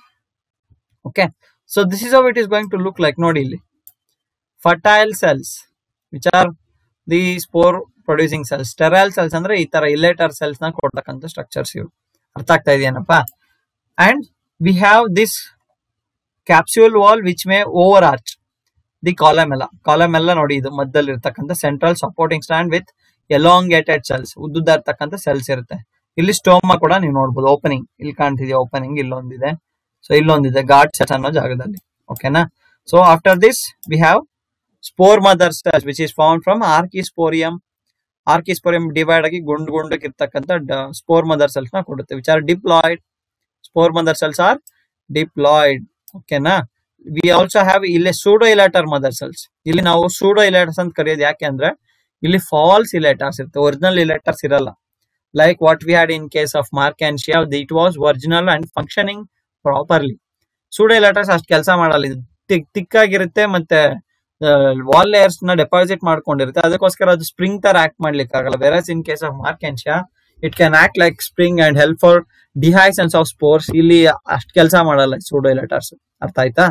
okay so this is how it is going to look like ನೋಡಿ ಇಲ್ಲಿ fertile cells which are the spore producing cells sterile cells ಅಂದ್ರೆ ಈ ತರ ಇಲೇಟರ್ ಸೆಲ್ಸ್ ನ ಕೊಡ್ತಕ್ಕಂಥ ಸ್ಟ್ರಕ್ಚರ್ಸ್ ಇವು ಅರ್ಥ ಆಗ್ತಾ ಇದೆಯೇನಪ್ಪ and we have this capsule wall which may overarch the columella columella ನೋಡಿ ಇದು ಮಧ್ಯದಲ್ಲಿ ಇರ್ತಕ್ಕಂಥ central supporting stand with elongated cells ಉದ್ದುದ್ದ ಇರ್ತಕ್ಕಂಥ ಸೆಲ್ಸ್ ಇರುತ್ತೆ ಇಲ್ಲಿ ಸ್ಟೋಮಾ ಕೂಡ ನೀವು ನೋಡ್ಬೋದು ಓಪನಿಂಗ್ ಇಲ್ಲಿ ಕಾಣ್ತಿದೆಯಾ ಓಪನಿಂಗ್ ಇಲ್ಲೊಂದಿದೆ ಸೊ ಇಲ್ಲೊಂದಿದೆ ಗಾಡ್ ಸೆಟ್ ಅನ್ನೋ ಜಾಗದಲ್ಲಿ ಓಕೆನಾ so after this we have spore mother cells which is found from archesporium archesporium divide ಆಗಿ ಗುಂಡ್ ಗುಂಡಕ್ಕೆ ಇರ್ತಕ್ಕಂಥ ಸ್ಪೋರ್ ಮದರ್ ಸೆಲ್ಸ್ ನ ಕೊಡುತ್ತೆ which are diploid spore mother cells are diploid ಓಕೆನಾ ವಿ ಆಲ್ಸೋ ಹ್ಯಾವ್ ಇಲ್ಲಿ ಸೂಡೋ ಇಲಾಟರ್ ಮದರ್ ಸೆಲ್ಸ್ ಇಲ್ಲಿ ನಾವು ಸೂಡೋ ಇಲಾಟರ್ಸ್ ಅಂತ ಕರೆಯೋದು ಯಾಕೆ ಅಂದ್ರೆ ಇಲ್ಲಿ ಫಾಲ್ಸ್ ಇಲೇಟರ್ಸ್ ಇರುತ್ತೆ ಒರಿಜಿನಲ್ ಇಲೇಟರ್ಸ್ ಇರಲ್ಲ like what we had in case of Marchantia it was original and functioning properly pseudo elaters ಅಷ್ಟು ಕೆಲಸ ಮಾಡಲ್ಲ ಇದು ತಿಕ್ ತಿಕ್ಕಾಗಿರುತ್ತೆ ಮತ್ತೆ ವಾಲ್ ಲೇಯರ್ಸ್ ನ ಡೆಪಾಸಿಟ್ ಮಾಡ್ಕೊಂಡಿರುತ್ತೆ ಅದಕ್ಕೋಸ್ಕರ ಅದು ಸ್ಪ್ರಿಂಗ್ ತರ ಆಕ್ಟ್ ಮಾಡ್ಲಿಕ್ಕೆ ಆಗಲ್ಲ versus in case of Marchantia it can act like spring and help for dehiscence of spores ಇಲ್ಲಿ ಅಷ್ಟು ಕೆಲಸ ಮಾಡಲ್ಲ ಸೂಡೋ ಇಲಾಟರ್ಸ್ ಅರ್ಥ ಆಯ್ತಾ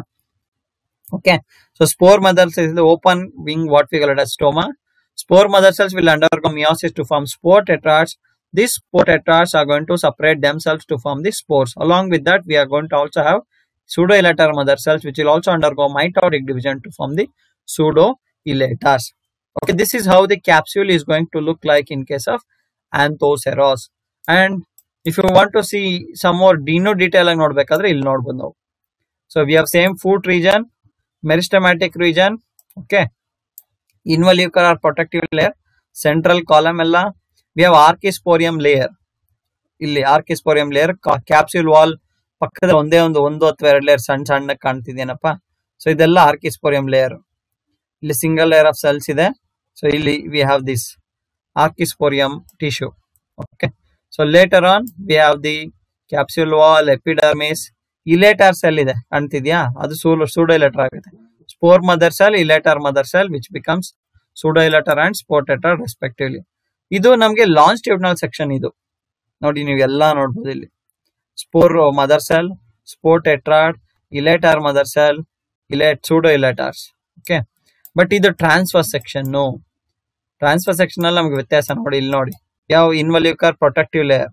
Okay. So spore mother cells is the open wing what we call it as stoma. Spore mother cells will undergo meiosis to form spore tetrads. These spore tetrads are going to separate themselves to form the spores. Along with that, we are going to also have pseudo-elater mother cells which will also undergo mitotic division to form the pseudo-elaters. Okay, this is how the capsule is going to look like in case of anthoceros. And if you want to see some more dino detail ಆಗಿ ನೋಡ್ಬೇಕಾದ್ರೆ ಇಲ್ಲಿ ನೋಡ್ಬೋದು ನಾವು so we have same foot region meristematic region okay involucre or protective layer central columella we have archesporium layer ಇಲ್ಲಿ ಆರ್ಕಿಸ್ಪೋರಿಯಂ ಲೇಯರ್ ಕ್ಯಾಪ್ಸ್ಯೂಲ್ ವಾಲ್ ಪಕ್ಕದಲ್ಲಿ ಒಂದೇ ಒಂದು ಒಂದು ಅಥವಾ ಎರಡು ಲೇಯರ್ ಸಣ್ಣ ಸಣ್ಣ ಕಾಣ್ತಿದೇನಪ್ಪ ಸೊ ಇದೆಲ್ಲ ಆರ್ಕಿಸ್ಪೋರಿಯಂ ಲೇಯರ್ ಇಲ್ಲಿ ಸಿಂಗಲ್ ಲೇಯರ್ ಆಫ್ ಸೆಲ್ಸ್ ಇದೆ ಸೊ ಇಲ್ಲಿ we have this archesporium tissue okay so later on we have the capsule wall epidermis elater cell ಇದೆ ಕಾಣ್ತಿದ್ಯಾ ಅದು ಸೂಡೋ ಸೂಡೋ ಇಲೇಟರ್ ಆಗುತ್ತೆ spore mother cell elater mother cell which becomes pseudo elater and spore tetrad respectively ಇದು ನಮಗೆ ಲಾಂಚ್ಟ್ಯೂಡ್ನಲ್ ಸೆಕ್ಷನ್ ಇದು ನೋಡಿ ನೀವು ಎಲ್ಲ ನೋಡ್ಬೋದು ಇಲ್ಲಿ spore mother cell spore tetrad elater mother cell elater pseudo elaters okay but ಇದು ಟ್ರಾನ್ಸ್ಫರ್ ಸೆಕ್ಷನ್ ಟ್ರಾನ್ಸ್ಫರ್ ಸೆಕ್ಷನ್ ಅಲ್ಲಿ ನಮಗೆ ವ್ಯತ್ಯಾಸ ನೋಡಿ ಇಲ್ಲಿ ನೋಡಿ ಯಾವ ಇನ್ವಲ್ಯೂಕರ್ ಪ್ರೊಟೆಕ್ಟಿವ್ ಲೇಯರ್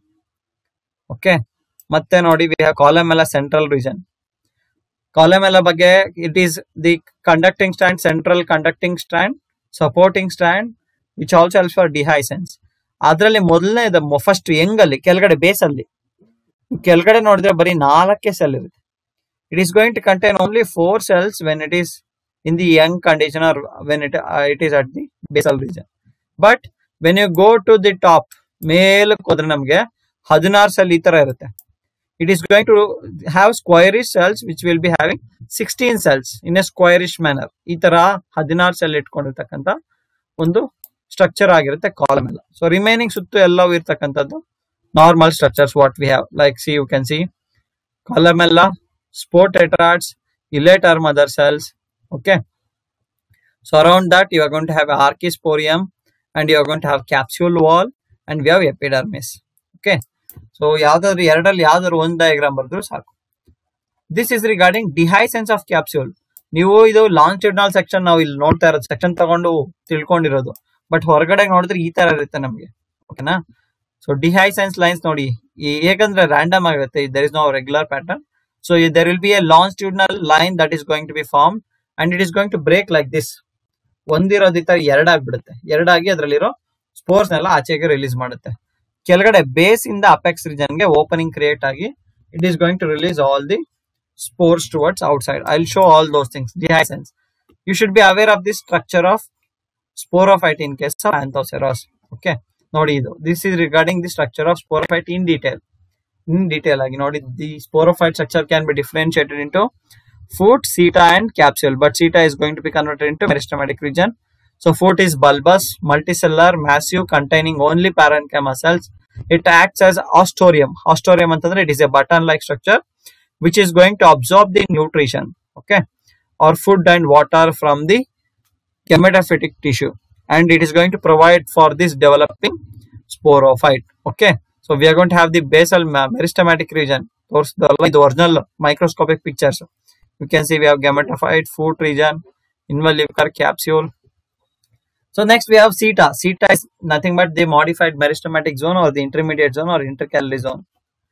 ಓಕೆ ಮತ್ತೆ ನೋಡಿ we have columella central region columella ಬಗ್ಗೆ it is the conducting stand central conducting stand supporting stand which also helps for dehiscence ಅದರಲ್ಲಿ ಮೊದಲನೇದು ಫಸ್ಟ್ ಎಂಗಲ್ಲಿ ಕೆಳಗಡೆ ಬೇಸ್ ಅಲ್ಲಿ ಕೆಳಗಡೆ ನೋಡಿದ್ರೆ ಬರೀ ನಾಲ್ಕೇ ಸೆಲ್ ಇರುತ್ತೆ it is going to contain only four cells when it is in the young condition or when it it is at the basal region but when you go to the top ಮೇಲಕ್ಕೆ ಹೋದ್ರೆ ನಮಗೆ ಹದಿನಾರು ಸೆಲ್ ಈ ತರ ಇರುತ್ತೆ it is going to have squarish cells which will be having 16 cells in a squarish manner ಈ ತರ ಹದಿನಾರು ಸೆಲ್ ಇಟ್ಕೊಂಡಿರ್ತಕ್ಕಂಥ ಒಂದು ಸ್ಟ್ರಕ್ಚರ್ ಆಗಿರುತ್ತೆ ಕಾಲಮ್ ಎಲ್ಲ ಸೊ ರಿಮೈನಿಂಗ್ ಸುತ್ತು ಎಲ್ಲವೂ ಇರ್ತಕ್ಕಂಥದ್ದು normal structures what we have like see you can see columella, spore tetrads, elater mother cells. Okay. So around that you are going to have archisporium and you are going to have capsule wall and we have epidermis. Okay. So ಯಾವ್ದಾದ್ರು ಎರಡಲ್ಲಿ ಯಾವ್ದಾದ್ರು ಒಂದು ಡಯಾಗ್ರಾಮ್ ಬರೆದ್ರು ಸಾಕು this is regarding dehiscence of capsule ನೀವು ಇದು ಲಾಂಚಿಡ್ನಾಲ್ ಸೆಕ್ಷನ್ ನಾವು ಇಲ್ಲಿ ನೋಡ್ತಾ ಇರೋದು ಸೆಕ್ಷನ್ ತಗೊಂಡು ತಿಳ್ಕೊಂಡಿರೋದು ಬಟ್ ಹೊರಗಡೆ ನೋಡಿದ್ರೆ ಈ ತರ ಇರುತ್ತೆ ನಮಗೆ ಓಕೆನಾ ಸೊ ಡಿಹೈಸೆನ್ಸ್ ಲೈನ್ಸ್ ನೋಡಿ ಈ- ಹೇಗಂದ್ರೆ ರ್ಯಾಂಡಮ್ ಆಗಿರುತ್ತೆ there is no regular pattern so there will be a longitudinal line that is going to be form and it is going to break like this ಒಂದಿರೋದು ಈ ತರ ಎರಡಾಗ್ಬಿಡುತ್ತೆ ಎರಡಾಗಿ ಅದರಲ್ಲಿರೋ ಸ್ಪೋರ್ಸ್ ನೆಲ್ಲ ಆಚೆಗೆ ರಿಲೀಸ್ ಮಾಡುತ್ತೆ ಕೆಳಗಡೆ ಬೇಸ್ ಇಂದ ಅಪೆಕ್ಸ್ ರೀಜನ್ ಗೆ ಓಪನಿಂಗ್ ಕ್ರಿಯೇಟ್ ಆಗಿ it is going to release all the spores towards outside I show all those things dehiscence you should be aware of the structure of sporophyte in case of Anthoceros okay ನೋಡಿ ಇದು this is regarding the structure of sporophyte in detail in detail ಆಗಿ ನೋಡಿ the sporophyte structure can be differentiated into foot, seta, and capsule. But seta is going to be converted into meristematic region. So foot is bulbous, multicellular, massive, containing only parenchyma cells. It acts as ostorium. Ostorium ಅಂತಂದ್ರೆ it is a button-like structure which is going to absorb the nutrition, okay, or food and water from the gametophytic tissue, and it is going to provide for this developing sporophyte. Okay, so we are going to have the basal ma- meristematic region. Those the, the original microscopic pictures. You can see we have gametophyte, foot region, involucral capsule. So next we have CETA. CETA is nothing but the modified meristematic zone or the intermediate zone or intercalary zone.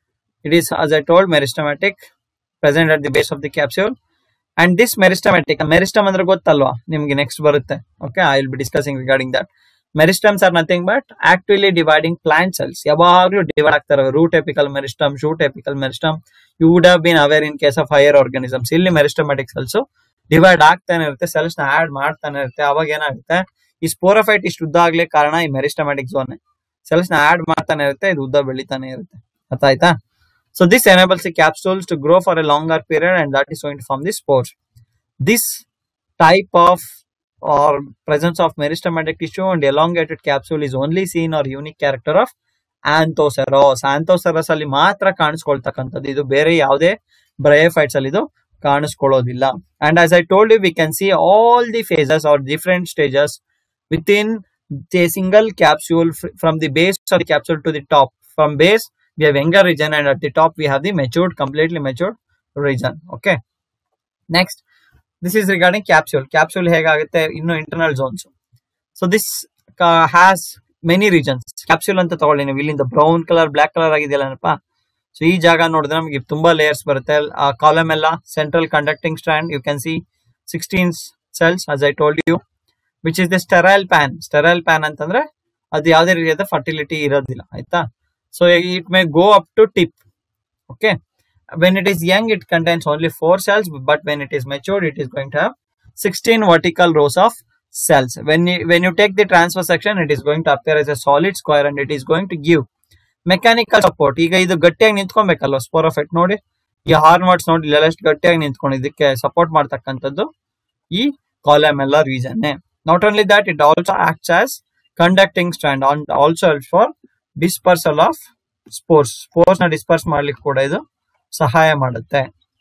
It is, as I told, meristematic, present at the base of the capsule. And this meristematic, meristem ಅಂದ್ರೆ ಗೊತ್ತಲ್ವಾ ನಿಮ್ಗೆ ನೆಕ್ಸ್ಟ್ ಬರುತ್ತೆ okay I will be discussing regarding that meristems are nothing but actively dividing plant cells ಯಾವಾಗಲೂ ಡಿವೈಡ್ ಆಗ್ತಾರೆ root apical meristem shoot apical meristem you would have been aware in case of higher organisms ಇಲ್ಲಿ ಮೆರಿಸ್ಟಮ್ಯಾಟಿಕ್ ಸೆಲ್ಸ್ ಡಿವೈಡ್ ಆಗ್ತಾನೆ ಇರುತ್ತೆ ಸೆಲ್ಸ್ ನ ಆಡ್ ಮಾಡ್ತಾನೆ ಇರುತ್ತೆ ಅವಾಗ ಏನಾಗುತ್ತೆ ಈ ಸ್ಪೋರೋಫೈಟ್ ಇಷ್ಟು ಉದ್ದ ಆಗ್ಲಿಕ್ಕೆ ಕಾರಣ ಈ ಮೆರಿಸ್ಟಮ್ಯಾಟಿಕ್ ಝೋನ್ ಸೆಲ್ಸ್ ನ ಆಡ್ ಮಾಡ್ತಾನೆ ಇರುತ್ತೆ ಇದು ಉದ್ದ ಬೆಳಿತಾನೆ ಇರುತ್ತೆ ಅರ್ಥ ಆಯ್ತಾ so this enables the capsules to grow for a longer period and that is going to form the spores this type of or presence of meristematic tissue and elongated capsule is only seen or unique character of Anthoceros Anthoceros ಅಲ್ಲಿ ಮಾತ್ರ ಕಾಣಿಸ್ಕೊಳ್ತಕ್ಕಂಥದ್ದು ಇದು ಬೇರೆ ಯಾವುದೇ ಬ್ರಯೋಫೈಟ್ಸ್ ಅಲ್ಲಿ ಇದು ಕಾಣಿಸ್ಕೊಳ್ಳೋದಿಲ್ಲ and as I told you we can see all the phases or different stages within the single capsule from the base of the capsule to the top from base we have younger region and at the top we have the matured completely matured region okay next this is regarding capsule capsule ಹೇಗಾಗುತ್ತೆ ಇನ್ನು internal zones so this has many regions capsule ಅಂತ ತಗೊಳ್ಳಿ ನೀವು ಇಲ್ಲಿಂದ ಬ್ರೌನ್ ಕಲರ್ ಬ್ಲಾಕ್ ಕಲರ್ ಆಗಿದೆಯಲ್ಲಪ್ಪ ಸೊ ಈ ಜಾಗ ನೋಡಿದ್ರೆ ನಮಗೆ ತುಂಬಾ ಲೇಯರ್ಸ್ ಬರುತ್ತೆ columella central conducting stand you can see sixteen cells as I told you which is the sterile pan sterile pan ಅಂತಂದ್ರೆ ಅದು ಯಾವುದೇ ರೀತಿಯಾದ ಫರ್ಟಿಲಿಟಿ ಇರೋದಿಲ್ಲ ಆಯ್ತಾ so it may go up to tip okay when it is young it contains only four cells but when it is matured it is going to have 16 vertical rows of cells when you when you take the transfer section it is going to appear as a solid square and it is going to give mechanical support ಈಗ ಇದು ಗಟ್ಟಿಯಾಗಿ ನಿಂತ್ಕೊಬೇಕಲ್ವ ಸ್ಪೋರೋಫೆಟ್ ನೋಡಿ ಈ ಹಾರ್ಮೋಟ್ಸ್ ನೋಡಿ ಇಲ್ಲೆಲ್ಲ ಎಷ್ಟು ಗಟ್ಟಿಯಾಗಿ ನಿಂತ್ಕೊಂಡು ಇದಕ್ಕೆ ಸಪೋರ್ಟ್ ಮಾಡ್ತಕ್ಕಂಥದ್ದು ಈ columella reason not only that it also acts as conducting stand on also for dispersal of spores spores ನ ಡಿಸ್ಪರ್ಸ್ ಮಾಡ್ಲಿಕ್ಕೆ ಕೂಡ ಇದು ಸಹಾಯ ಮಾಡುತ್ತೆ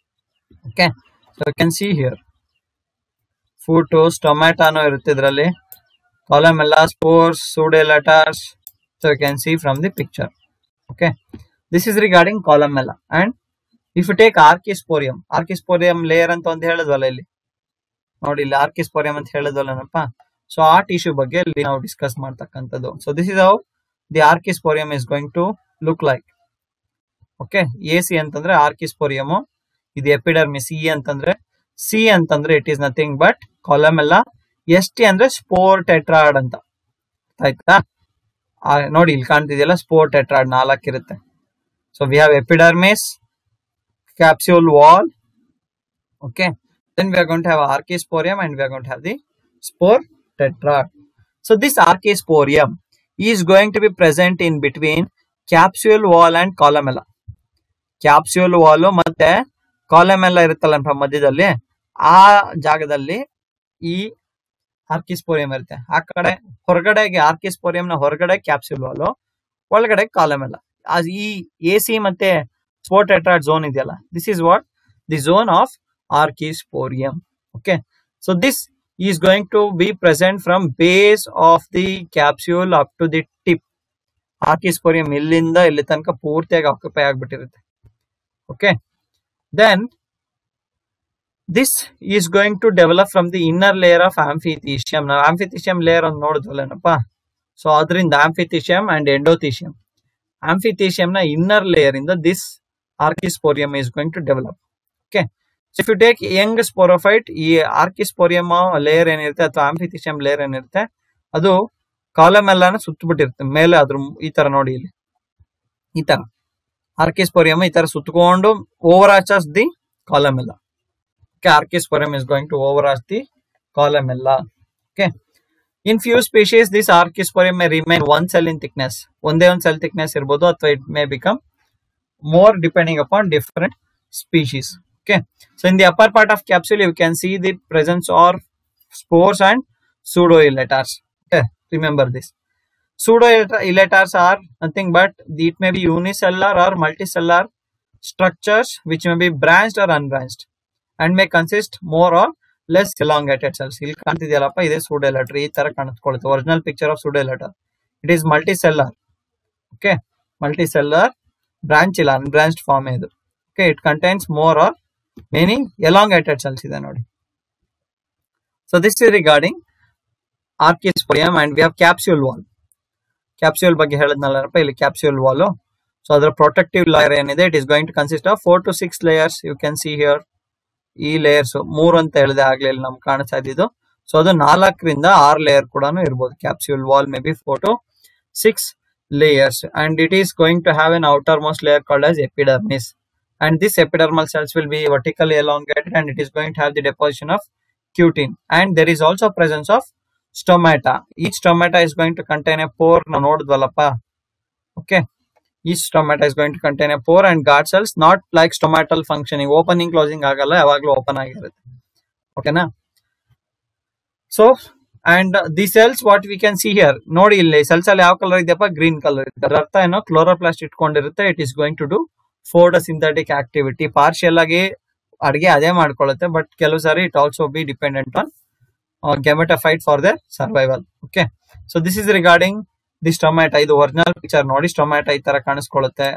okay so can see here photos ಟೊಮ್ಯಾಟೋನು ಇರುತ್ತೆ ಇದರಲ್ಲಿ columella spores pseudoelaters so can see from the picture okay this is regarding columella and if you take archesporium archesporium layer ಅಂತ ಒಂದು ಹೇಳಿದ್ವಲ್ಲ ಇಲ್ಲಿ ನೋಡಿ ಇಲ್ಲಿ ಆರ್ಕಿಸ್ಪೋರಿಯಂ ಅಂತ ಹೇಳಿದ್ವಲ್ಲನಪ್ಪ ಸೊ ಆ ಟಿಶ್ಯೂ ಬಗ್ಗೆ ಇಲ್ಲಿ ನಾವು ಡಿಸ್ಕಸ್ ಮಾಡ್ತಕ್ಕಂಥದ್ದು so this is how the archesporium is going to look like okay A C ಅಂತಂದ್ರೆ ಆರ್ಕಿಸ್ಪೋರಿಯಮ್ ಇದು ಎಪಿಡರ್ಮಿಸ್ ಇ ಅಂತಂದ್ರೆ ಸಿ ಅಂತಂದ್ರೆ it is nothing but columella S T ಅಂದ್ರೆ ಸ್ಪೋರ್ ಟೆಟ್ರಾಡ್ ಅಂತ ಆಯ್ತಾ ಆ, ನೋಡಿ ಇಲ್ಲಿ ಕಾಣ್ತಿದೆಯಲ್ಲ ಸ್ಪೋರ್ ಟೆಟ್ರಾಡ್ ನಾಲ್ಕಿರುತ್ತೆ so we have epidermis capsule wall okay then we are going to have archaeosporium and we are going to have the spore tetrad so this archaeosporium is going to be present in between capsule wall and columella capsule wall ಮತ್ತೆ ಕಾಲಮ್ ಎಲ್ಲ ಇರುತ್ತಲ್ಲ ಮಧ್ಯದಲ್ಲಿ ಆ ಜಾಗದಲ್ಲಿ ಈ ಆರ್ಕಿಸ್ಪೋರಿಯಂ ಇರುತ್ತೆ ಆ ಕಡೆ ಹೊರಗಡೆಗೆ ಆರ್ಕಿಸ್ಪೋರಿಯಂ ನ ಹೊರಗಡೆ ಕ್ಯಾಪ್ಸ್ಯೂಲ್ ವಾಲ್ ಒಳಗಡೆ ಕಾಲಮ್ ಎಲ್ಲ ಆ ಈ ಎ ಸಿ ಮತ್ತೆ ಸ್ಪೋರ್ಟ್ ಅಟ್ರಾಕ್ಟ್ ಝೋನ್ ಇದೆಯಲ್ಲ this is what the zone of archesporium okay so this is going to be present from base of the capsule up to the tip archesporium ಇಲ್ಲಿಂದ ಇಲ್ಲಿ ತನಕ ಪೂರ್ತಿಯಾಗಿ ಆಕ್ಯುಪೈ ಆಗ್ಬಿಟ್ಟಿರುತ್ತೆ okay then this is going to develop from the inner layer of amphithecium ನಾವು ಆಂಫಿಥೀಶಿಯಂ ಲೇಯರ್ ಒಂದು ನೋಡಿದ್ವಲ್ಲೇನಪ್ಪ ಸೊ ಅದರಿಂದ ಆಂಫಿಥೀಶಿಯಂ ಅಂಡ್ ಎಂಡೋಥೀಶಿಯಂ ಆಂಫಿಥೀಶಿಯಂ ನ ಇನ್ನರ್ ಲೇಯರ್ ಇಂದ this archesporium is going to develop okay if you take young sporophyte ಈ ಆರ್ಕಿಸ್ಪೋರಿಯಂ ಲೇಯರ್ ಏನಿರುತ್ತೆ ಅಥವಾ ಆಂಫಿಥೀಶಿಯಂ ಲೇಯರ್ ಏನಿರುತ್ತೆ ಅದು ಕಾಲಮ್ ಎಲ್ಲಾನು ಸುತ್ತಬಿಟ್ಟಿರುತ್ತೆ ಮೇಲೆ ಅದ್ರ ಈ ತರ ನೋಡಿ ಇಲ್ಲಿ ಈ ತರ ಆರ್ಕಿಸ್ಪೋರಿಯಂ ಈ ತರ ಸುತ್ತಕೊಂಡು overarches the columella okay archesporium is going to overarch the columella okay in few species this archesporium may remain one cell in thickness ಒಂದೇ ಒಂದು ಸೆಲ್ ಥಿಕ್ನೆಸ್ ಇರ್ಬೋದು ಅಥವಾ it may become more depending upon different species. Okay. So in the upper part of capsule, you can see the presence of spores and pseudo-elatars. Okay. Remember this. Pseudo-elatars are nothing but it may be unicellular or multicellular structures which may be branched or unbranched and may consist more or less elongated cells. ಇಲ್ಲಿ ಕಾಣ್ತಿದೆಯಲ್ಲಪ್ಪ ಇದೆ ಸೂಡೋಲೆಟರ್ ಈ ತರ ಕಾಣಿಸ್ಕೊಳ್ಳುತ್ತೆ original picture of pseudoelater it is multicellular okay multicellular branch ಇಲ್ಲ ಅನ್ಬ್ರಾಂಚ್ಡ್ ಫಾರ್ಮ್ ಇದು okay it contains more or many elongated cells ಇದೆ ನೋಡಿ so this is regarding archesporium and we have capsule wall capsule ಬಗ್ಗೆ ಹೇಳಿದ್ನಲ್ಲಪ್ಪ ಇಲ್ಲಿ ಕ್ಯಾಪ್ಸ್ಯೂಲ್ ವಾಲ್ ಸೊ ಅದರ ಪ್ರೊಟೆಕ್ಟಿವ್ ಲೇಯರ್ ಏನಿದೆ it is going to consist of four to six layers you can see here ಈ ಲೇಯರ್ಸ್ ಮೂರು ಅಂತ ಹೇಳಿದೆ ಆಗ್ಲೇ ಇಲ್ಲಿ ನಮ್ಗೆ ಕಾಣಿಸ್ತಾ ಇದ್ದಿದ್ದು ಸೊ ಅದು ನಾಲ್ಕರಿಂದ ಆರು ಲೇಯರ್ ಕೂಡ ಇರ್ಬೋದು capsule wall may be four to six layers and it is going to have an outermost layer called as epidermis and this epidermal cells will be vertically elongated and it is going to have the deposition of cutin and there is also presence of stomata each stomata is going to contain a pore ನಾವು ನೋಡಿದ್ವಲ್ಲಪ್ಪ okay each stomata is going to contain a pore and guard cells not like stomatal functioning opening closing ಆಗಲ್ಲ ಯಾವಾಗಲೂ ಓಪನ್ ಆಗಿರುತ್ತೆ ಓಕೆನಾ so and the cells what we can see here ನೋಡಿ ಇಲ್ಲಿ ಸೆಲ್ಸ್ ಅಲ್ಲಿ ಯಾವ ಕಲರ್ ಇದೆಯಪ್ಪ ಗ್ರೀನ್ ಕಲರ್ ಇದೆ ಅದರ ಅರ್ಥ ಏನೋ ಕ್ಲೋರೋಪ್ಲಾಸ್ಟ್ ಇಟ್ಕೊಂಡಿರುತ್ತೆ it is going to do photosynthetic activity partial ಆಗಿ ಅಡಿಗೆ ಅದೇ ಮಾಡ್ಕೊಳ್ಳುತ್ತೆ ಬಟ್ ಕೆಲವು ಸಾರಿ it also be dependent on gametophyte for the survival okay so this is regarding the stomata ಇದು ಒರಿಜಿನಲ್ ಪಿಕ್ಚರ್ ನೋಡಿ ಸ್ಟೊಮ್ಯಾಟ ಈ ತರ ಕಾಣಿಸ್ಕೊಳ್ಳುತ್ತೆ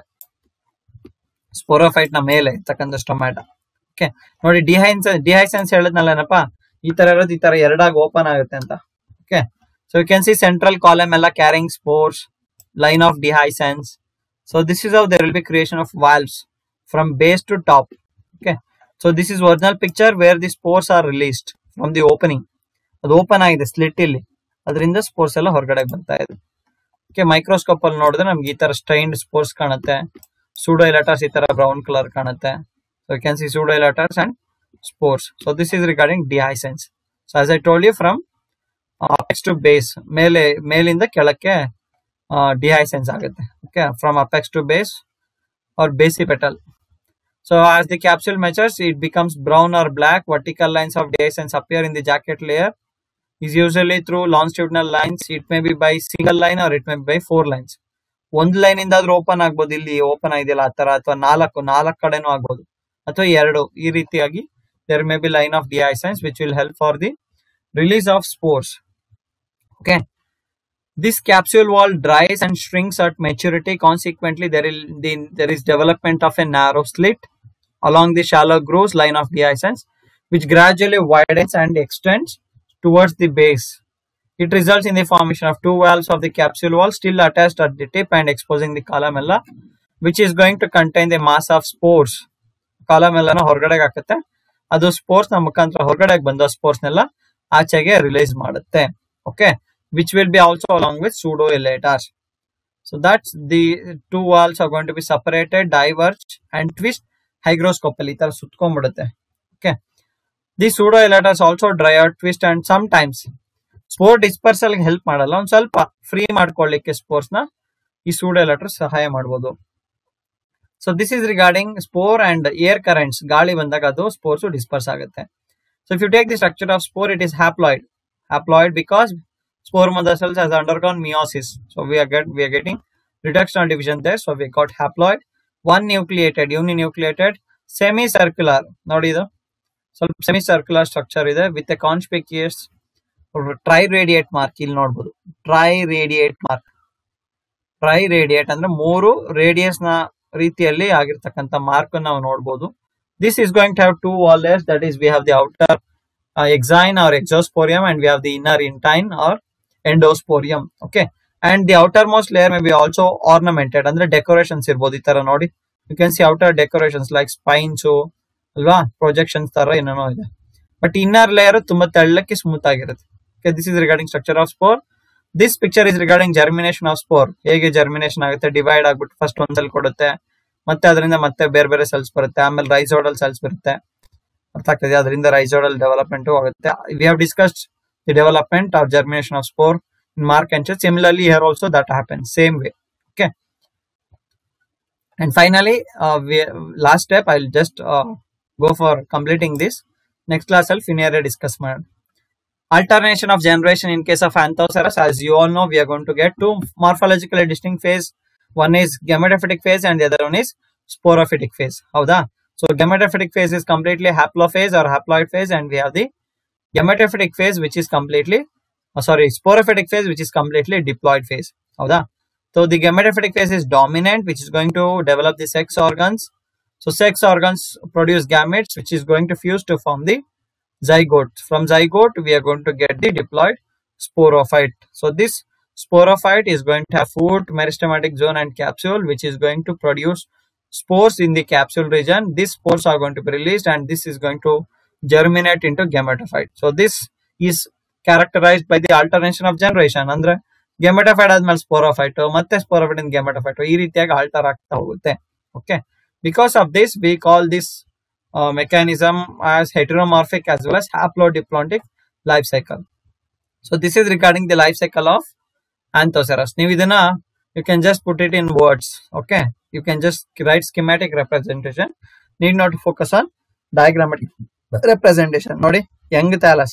ಸ್ಪೋರೋಫೈಟ್ ನ ಮೇಲೆ ಇರ್ತಕ್ಕಂಥ ಸ್ಟೊಮ್ಯಾಟ ಓಕೆ ನೋಡಿ ಡಿಹೈನ್ಸ್ ಡಿಹೈಸೆನ್ಸ್ ಹೇಳಿದ್ನಲ್ಲನಪ್ಪ ಈ ತರ ಇರೋದು ಈ ತರ ಎರಡಾಗಿ ಓಪನ್ ಆಗುತ್ತೆ ಅಂತ okay so you can see central columella carrying spores line of dehiscence so this is how there will be creation of valves from base to top okay so this is original picture where the spores are released from the opening ಅದು ಓಪನ್ ಆಗಿದೆ ಸ್ಲಿಟ್ ಇಲ್ಲಿ ಅದರಿಂದ ಸ್ಪೋರ್ಸ್ ಎಲ್ಲ ಹೊರಗಡೆ ಬರ್ತಾ ಇದೆ ಓಕೆ ಮೈಕ್ರೋಸ್ಕೋಪ್ ಅಲ್ಲಿ ನೋಡಿದ್ರೆ ನಮ್ಗೆ ಈ ತರ ಸ್ಟೈನ್ಡ್ ಸ್ಪೋರ್ಸ್ ಕಾಣುತ್ತೆ ಸೂಡೋ ಎಲಾಟರ್ಸ್ ಈ ತರ ಬ್ರೌನ್ ಕಲರ್ ಕಾಣುತ್ತೆ so you can see pseudo elaters and spores. So this is regarding dehiscence. So as I told you from uh, apex to base, ಮೇಲೆ ಮೇಲಿಂದ ಕೆಳಕ್ಕೆ ಡಿಹೈಸೆನ್ಸ್ ಆಗುತ್ತೆ okay from apex to base or basipetal so as the capsule matures it becomes brown or black vertical lines of dehiscence appear in the jacket layer is usually through longitudinal lines it may be by single line or it may be by four lines ಒಂದ್ ಲೈನ್ ಇಂದ ಆದ್ರೂ ಓಪನ್ ಆಗ್ಬೋದು ಇಲ್ಲಿ ಓಪನ್ ಆಗಿದೆಯಲ್ಲ ಆ ತರ ಅಥವಾ ನಾಲ್ಕು ನಾಲ್ಕು ಕಡೆನೂ ಆಗ್ಬೋದು ಅಥವಾ ಎರಡು ಈ ರೀತಿಯಾಗಿ there may be line of dehiscence which will help for the release of spores okay this capsule wall dries and shrinks at maturity consequently there will the, there is development of a narrow slit along the shallow grooves line of dehiscence which gradually widens and extends towards the base it results in the formation of two valves of the capsule wall still attached at the tip and exposing the columella which is going to contain the mass of spores ಕಾಲಮೆಲ್ಲನ ಹೊರಗಡೆಗೆ ಹಾಕುತ್ತೆ ಅದು ಸ್ಪೋರ್ಟ್ಸ್ ನ ಮುಖಾಂತರ ಹೊರಗಡೆಗೆ ಬಂದ ಸ್ಪೋರ್ಟ್ಸ್ ನೆಲ್ಲ ಆಚೆಗೆ ರಿಲೀಸ್ ಮಾಡುತ್ತೆ okay which will be also along with pseudo elaters so that's the two walls are going to be separated diverge and twist hygroscope ಅಲ್ಲಿ ಈ ತರ ಸುತ್ಕೊಂಡ್ಬಿಡುತ್ತೆ okay the pseudo elaters also dry out twist and sometimes spore dispersal help ಮಾಡಲ್ಲ ಒಂದ್ ಸ್ವಲ್ಪ ಫ್ರೀ ಮಾಡ್ಕೊಳ್ಳಿಕ್ಕೆ ಸ್ಪೋರ್ಟ್ಸ್ ನ ಈ ಸೂಡೋ ಎಲೇಟರ್ ಸಹಾಯ ಮಾಡ್ಬೋದು so this is regarding spore and air currents ಗಾಳಿ ಬಂದಾಗ ಅದು ಸ್ಪೋರ್ಸ್ ಡಿಸ್ಪರ್ಸ್ ಆಗುತ್ತೆ so if you take the structure of spore it is haploid haploid because spore mother cells has undergone meiosis. So we are get we are getting reduction or division there. So we got haploid, one nucleated, uninucleated, semicircular. ನೋಡಿ ಇದು ಸ್ವಲ್ಪ ಸೆಮಿಸರ್ಕ್ಯುಲರ್ ಸ್ಟ್ರಕ್ಚರ್ ಇದೆ with a conspicuous triradiate mark ಇಲ್ಲಿ ನೋಡ್ಬೋದು triradiate mark triradiate ಅಂದ್ರೆ ಮೂರು ರೇಡಿಯಸ್ ನ ರೀತಿಯಲ್ಲಿ ಆಗಿರ್ತಕ್ಕಂಥ ಮಾರ್ಕ್ ನಾವು ನೋಡಬಹುದು this is going to have two wall layers that is we have the outer uh, exine or exosporium and we have the inner intine or endosporium okay and the outermost layer may be also ornamented ಅಂದ್ರೆ ಡೆಕೋರೇಷನ್ಸ್ ಇರ್ಬೋದು ಈ ತರ ನೋಡಿ you can see outer decorations like spines ಅಲ್ವಾ ಪ್ರೊಜೆಕ್ಷನ್ಸ್ ತರ ಏನೇನೋ ಇದೆ ಬಟ್ ಇನ್ನರ್ ಲೇಯರ್ ತುಂಬಾ ತೆಳ್ಳಕ್ಕೆ ಸ್ಮೂತ್ ಆಗಿರುತ್ತೆ okay this is regarding structure of spore this picture is regarding germination of spore ಹೇಗೆ ಜರ್ಮಿನೇಷನ್ ಆಗುತ್ತೆ ಡಿವೈಡ್ ಆಗ್ಬಿಟ್ಟು ಫಸ್ಟ್ ಒಂದ್ ಸೆಲ್ ಕೊಡುತ್ತೆ ಮತ್ತೆ ಅದರಿಂದ ಮತ್ತೆ ಬೇರೆ ಬೇರೆ ಸೆಲ್ಸ್ ಬರುತ್ತೆ ಆಮೇಲೆ ರೈಸೋಡಲ್ ಸೆಲ್ಸ್ ಬರುತ್ತೆ ಅರ್ಥ ಆಗ್ತದೆ ಅದರಿಂದ ರೈಸೋಡಲ್ ಡೆವಲಪ್ಮೆಂಟ್ ಆಗುತ್ತೆ we have discussed the development of germination of spore in mark and similarly here also that happen same way okay and finally last step I just go for completing this next class ಅಲ್ಲಿ ಫಿನಿಯರ್ ಡಿಸ್ಕಸ್ ಮಾಡೋಣ alternation of generation in case of anthoceras as you all know we are going to get two morphologically distinct phase one is gametophytic phase and the other one is sporophytic phase ಹೌದಾ so gametophytic phase is completely haplophase or haploid phase and we have the gametophytic phase which is completely uh, sorry sporophytic phase which is completely diploid phase ಹೌದಾ so the gametophytic phase is dominant which is going to develop the sex organs so sex organs produce gametes which is going to fuse to form the zygote. From zygote, we are going to get the diploid sporophyte. So this sporophyte is going to have foot, meristematic zone and capsule which is going to produce spores in the capsule region. These spores are going to be released and this is going to germinate into gametophyte. So this is characterized by the alternation of generation. ಅಂದ್ರೆ ಗೆಮೆಟೋಫೈಟ್ ಆದ್ಮೇಲೆ ಸ್ಪೋರೋಫೈಟ್ ಮತ್ತೆ ಸ್ಪೋರೋಫೈಟ್ ಇಂದ ಗೆಮೆಟೋಫೈಟ್ ಈ ರೀತಿಯಾಗಿ ಆಲ್ಟರ್ ಆಗ್ತಾ ಹೋಗುತ್ತೆ okay because of this we call this uh, mechanism as heteromorphic as well as haplodiploidic life cycle. So this is regarding the life cycle of Anthoceras. ನೀವು ಇದನ್ನ you can just put it in words. Okay, you can just write schematic representation. Need not to focus on diagrammatic representation. ನೋಡಿ young thallus,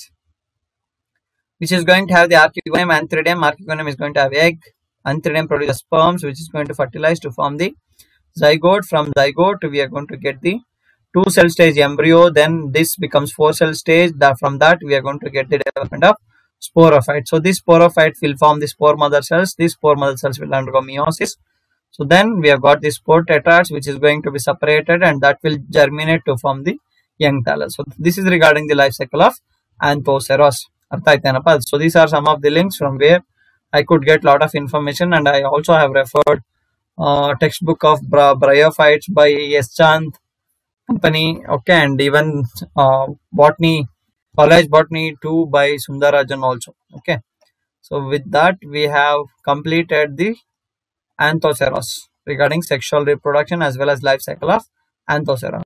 which is going to have the archegonium, antheridium. Archegonium is going to have egg. Antheridium produces sperms, which is going to fertilize to form the zygote. From zygote, we are going to get the two cell stage embryo then this becomes four cell stage that from that we are going to get the development of sporophyte so this sporophyte will form the spore mother cells these spore mother cells will undergo meiosis so then we have got the spore tetrads which is going to be separated and that will germinate to form the young thallus so this is regarding the life cycle of anthoceros ಅರ್ಥ ಆಯ್ತೇನಪ್ಪ so these are some of the links from where i could get lot of information and i also have referred uh, textbook of Bra- bryophytes by s chand company okay and even uh, botany college botany 2 by sundarajan also okay so with that we have completed the anthoceros regarding sexual reproduction as well as life cycle of anthoceros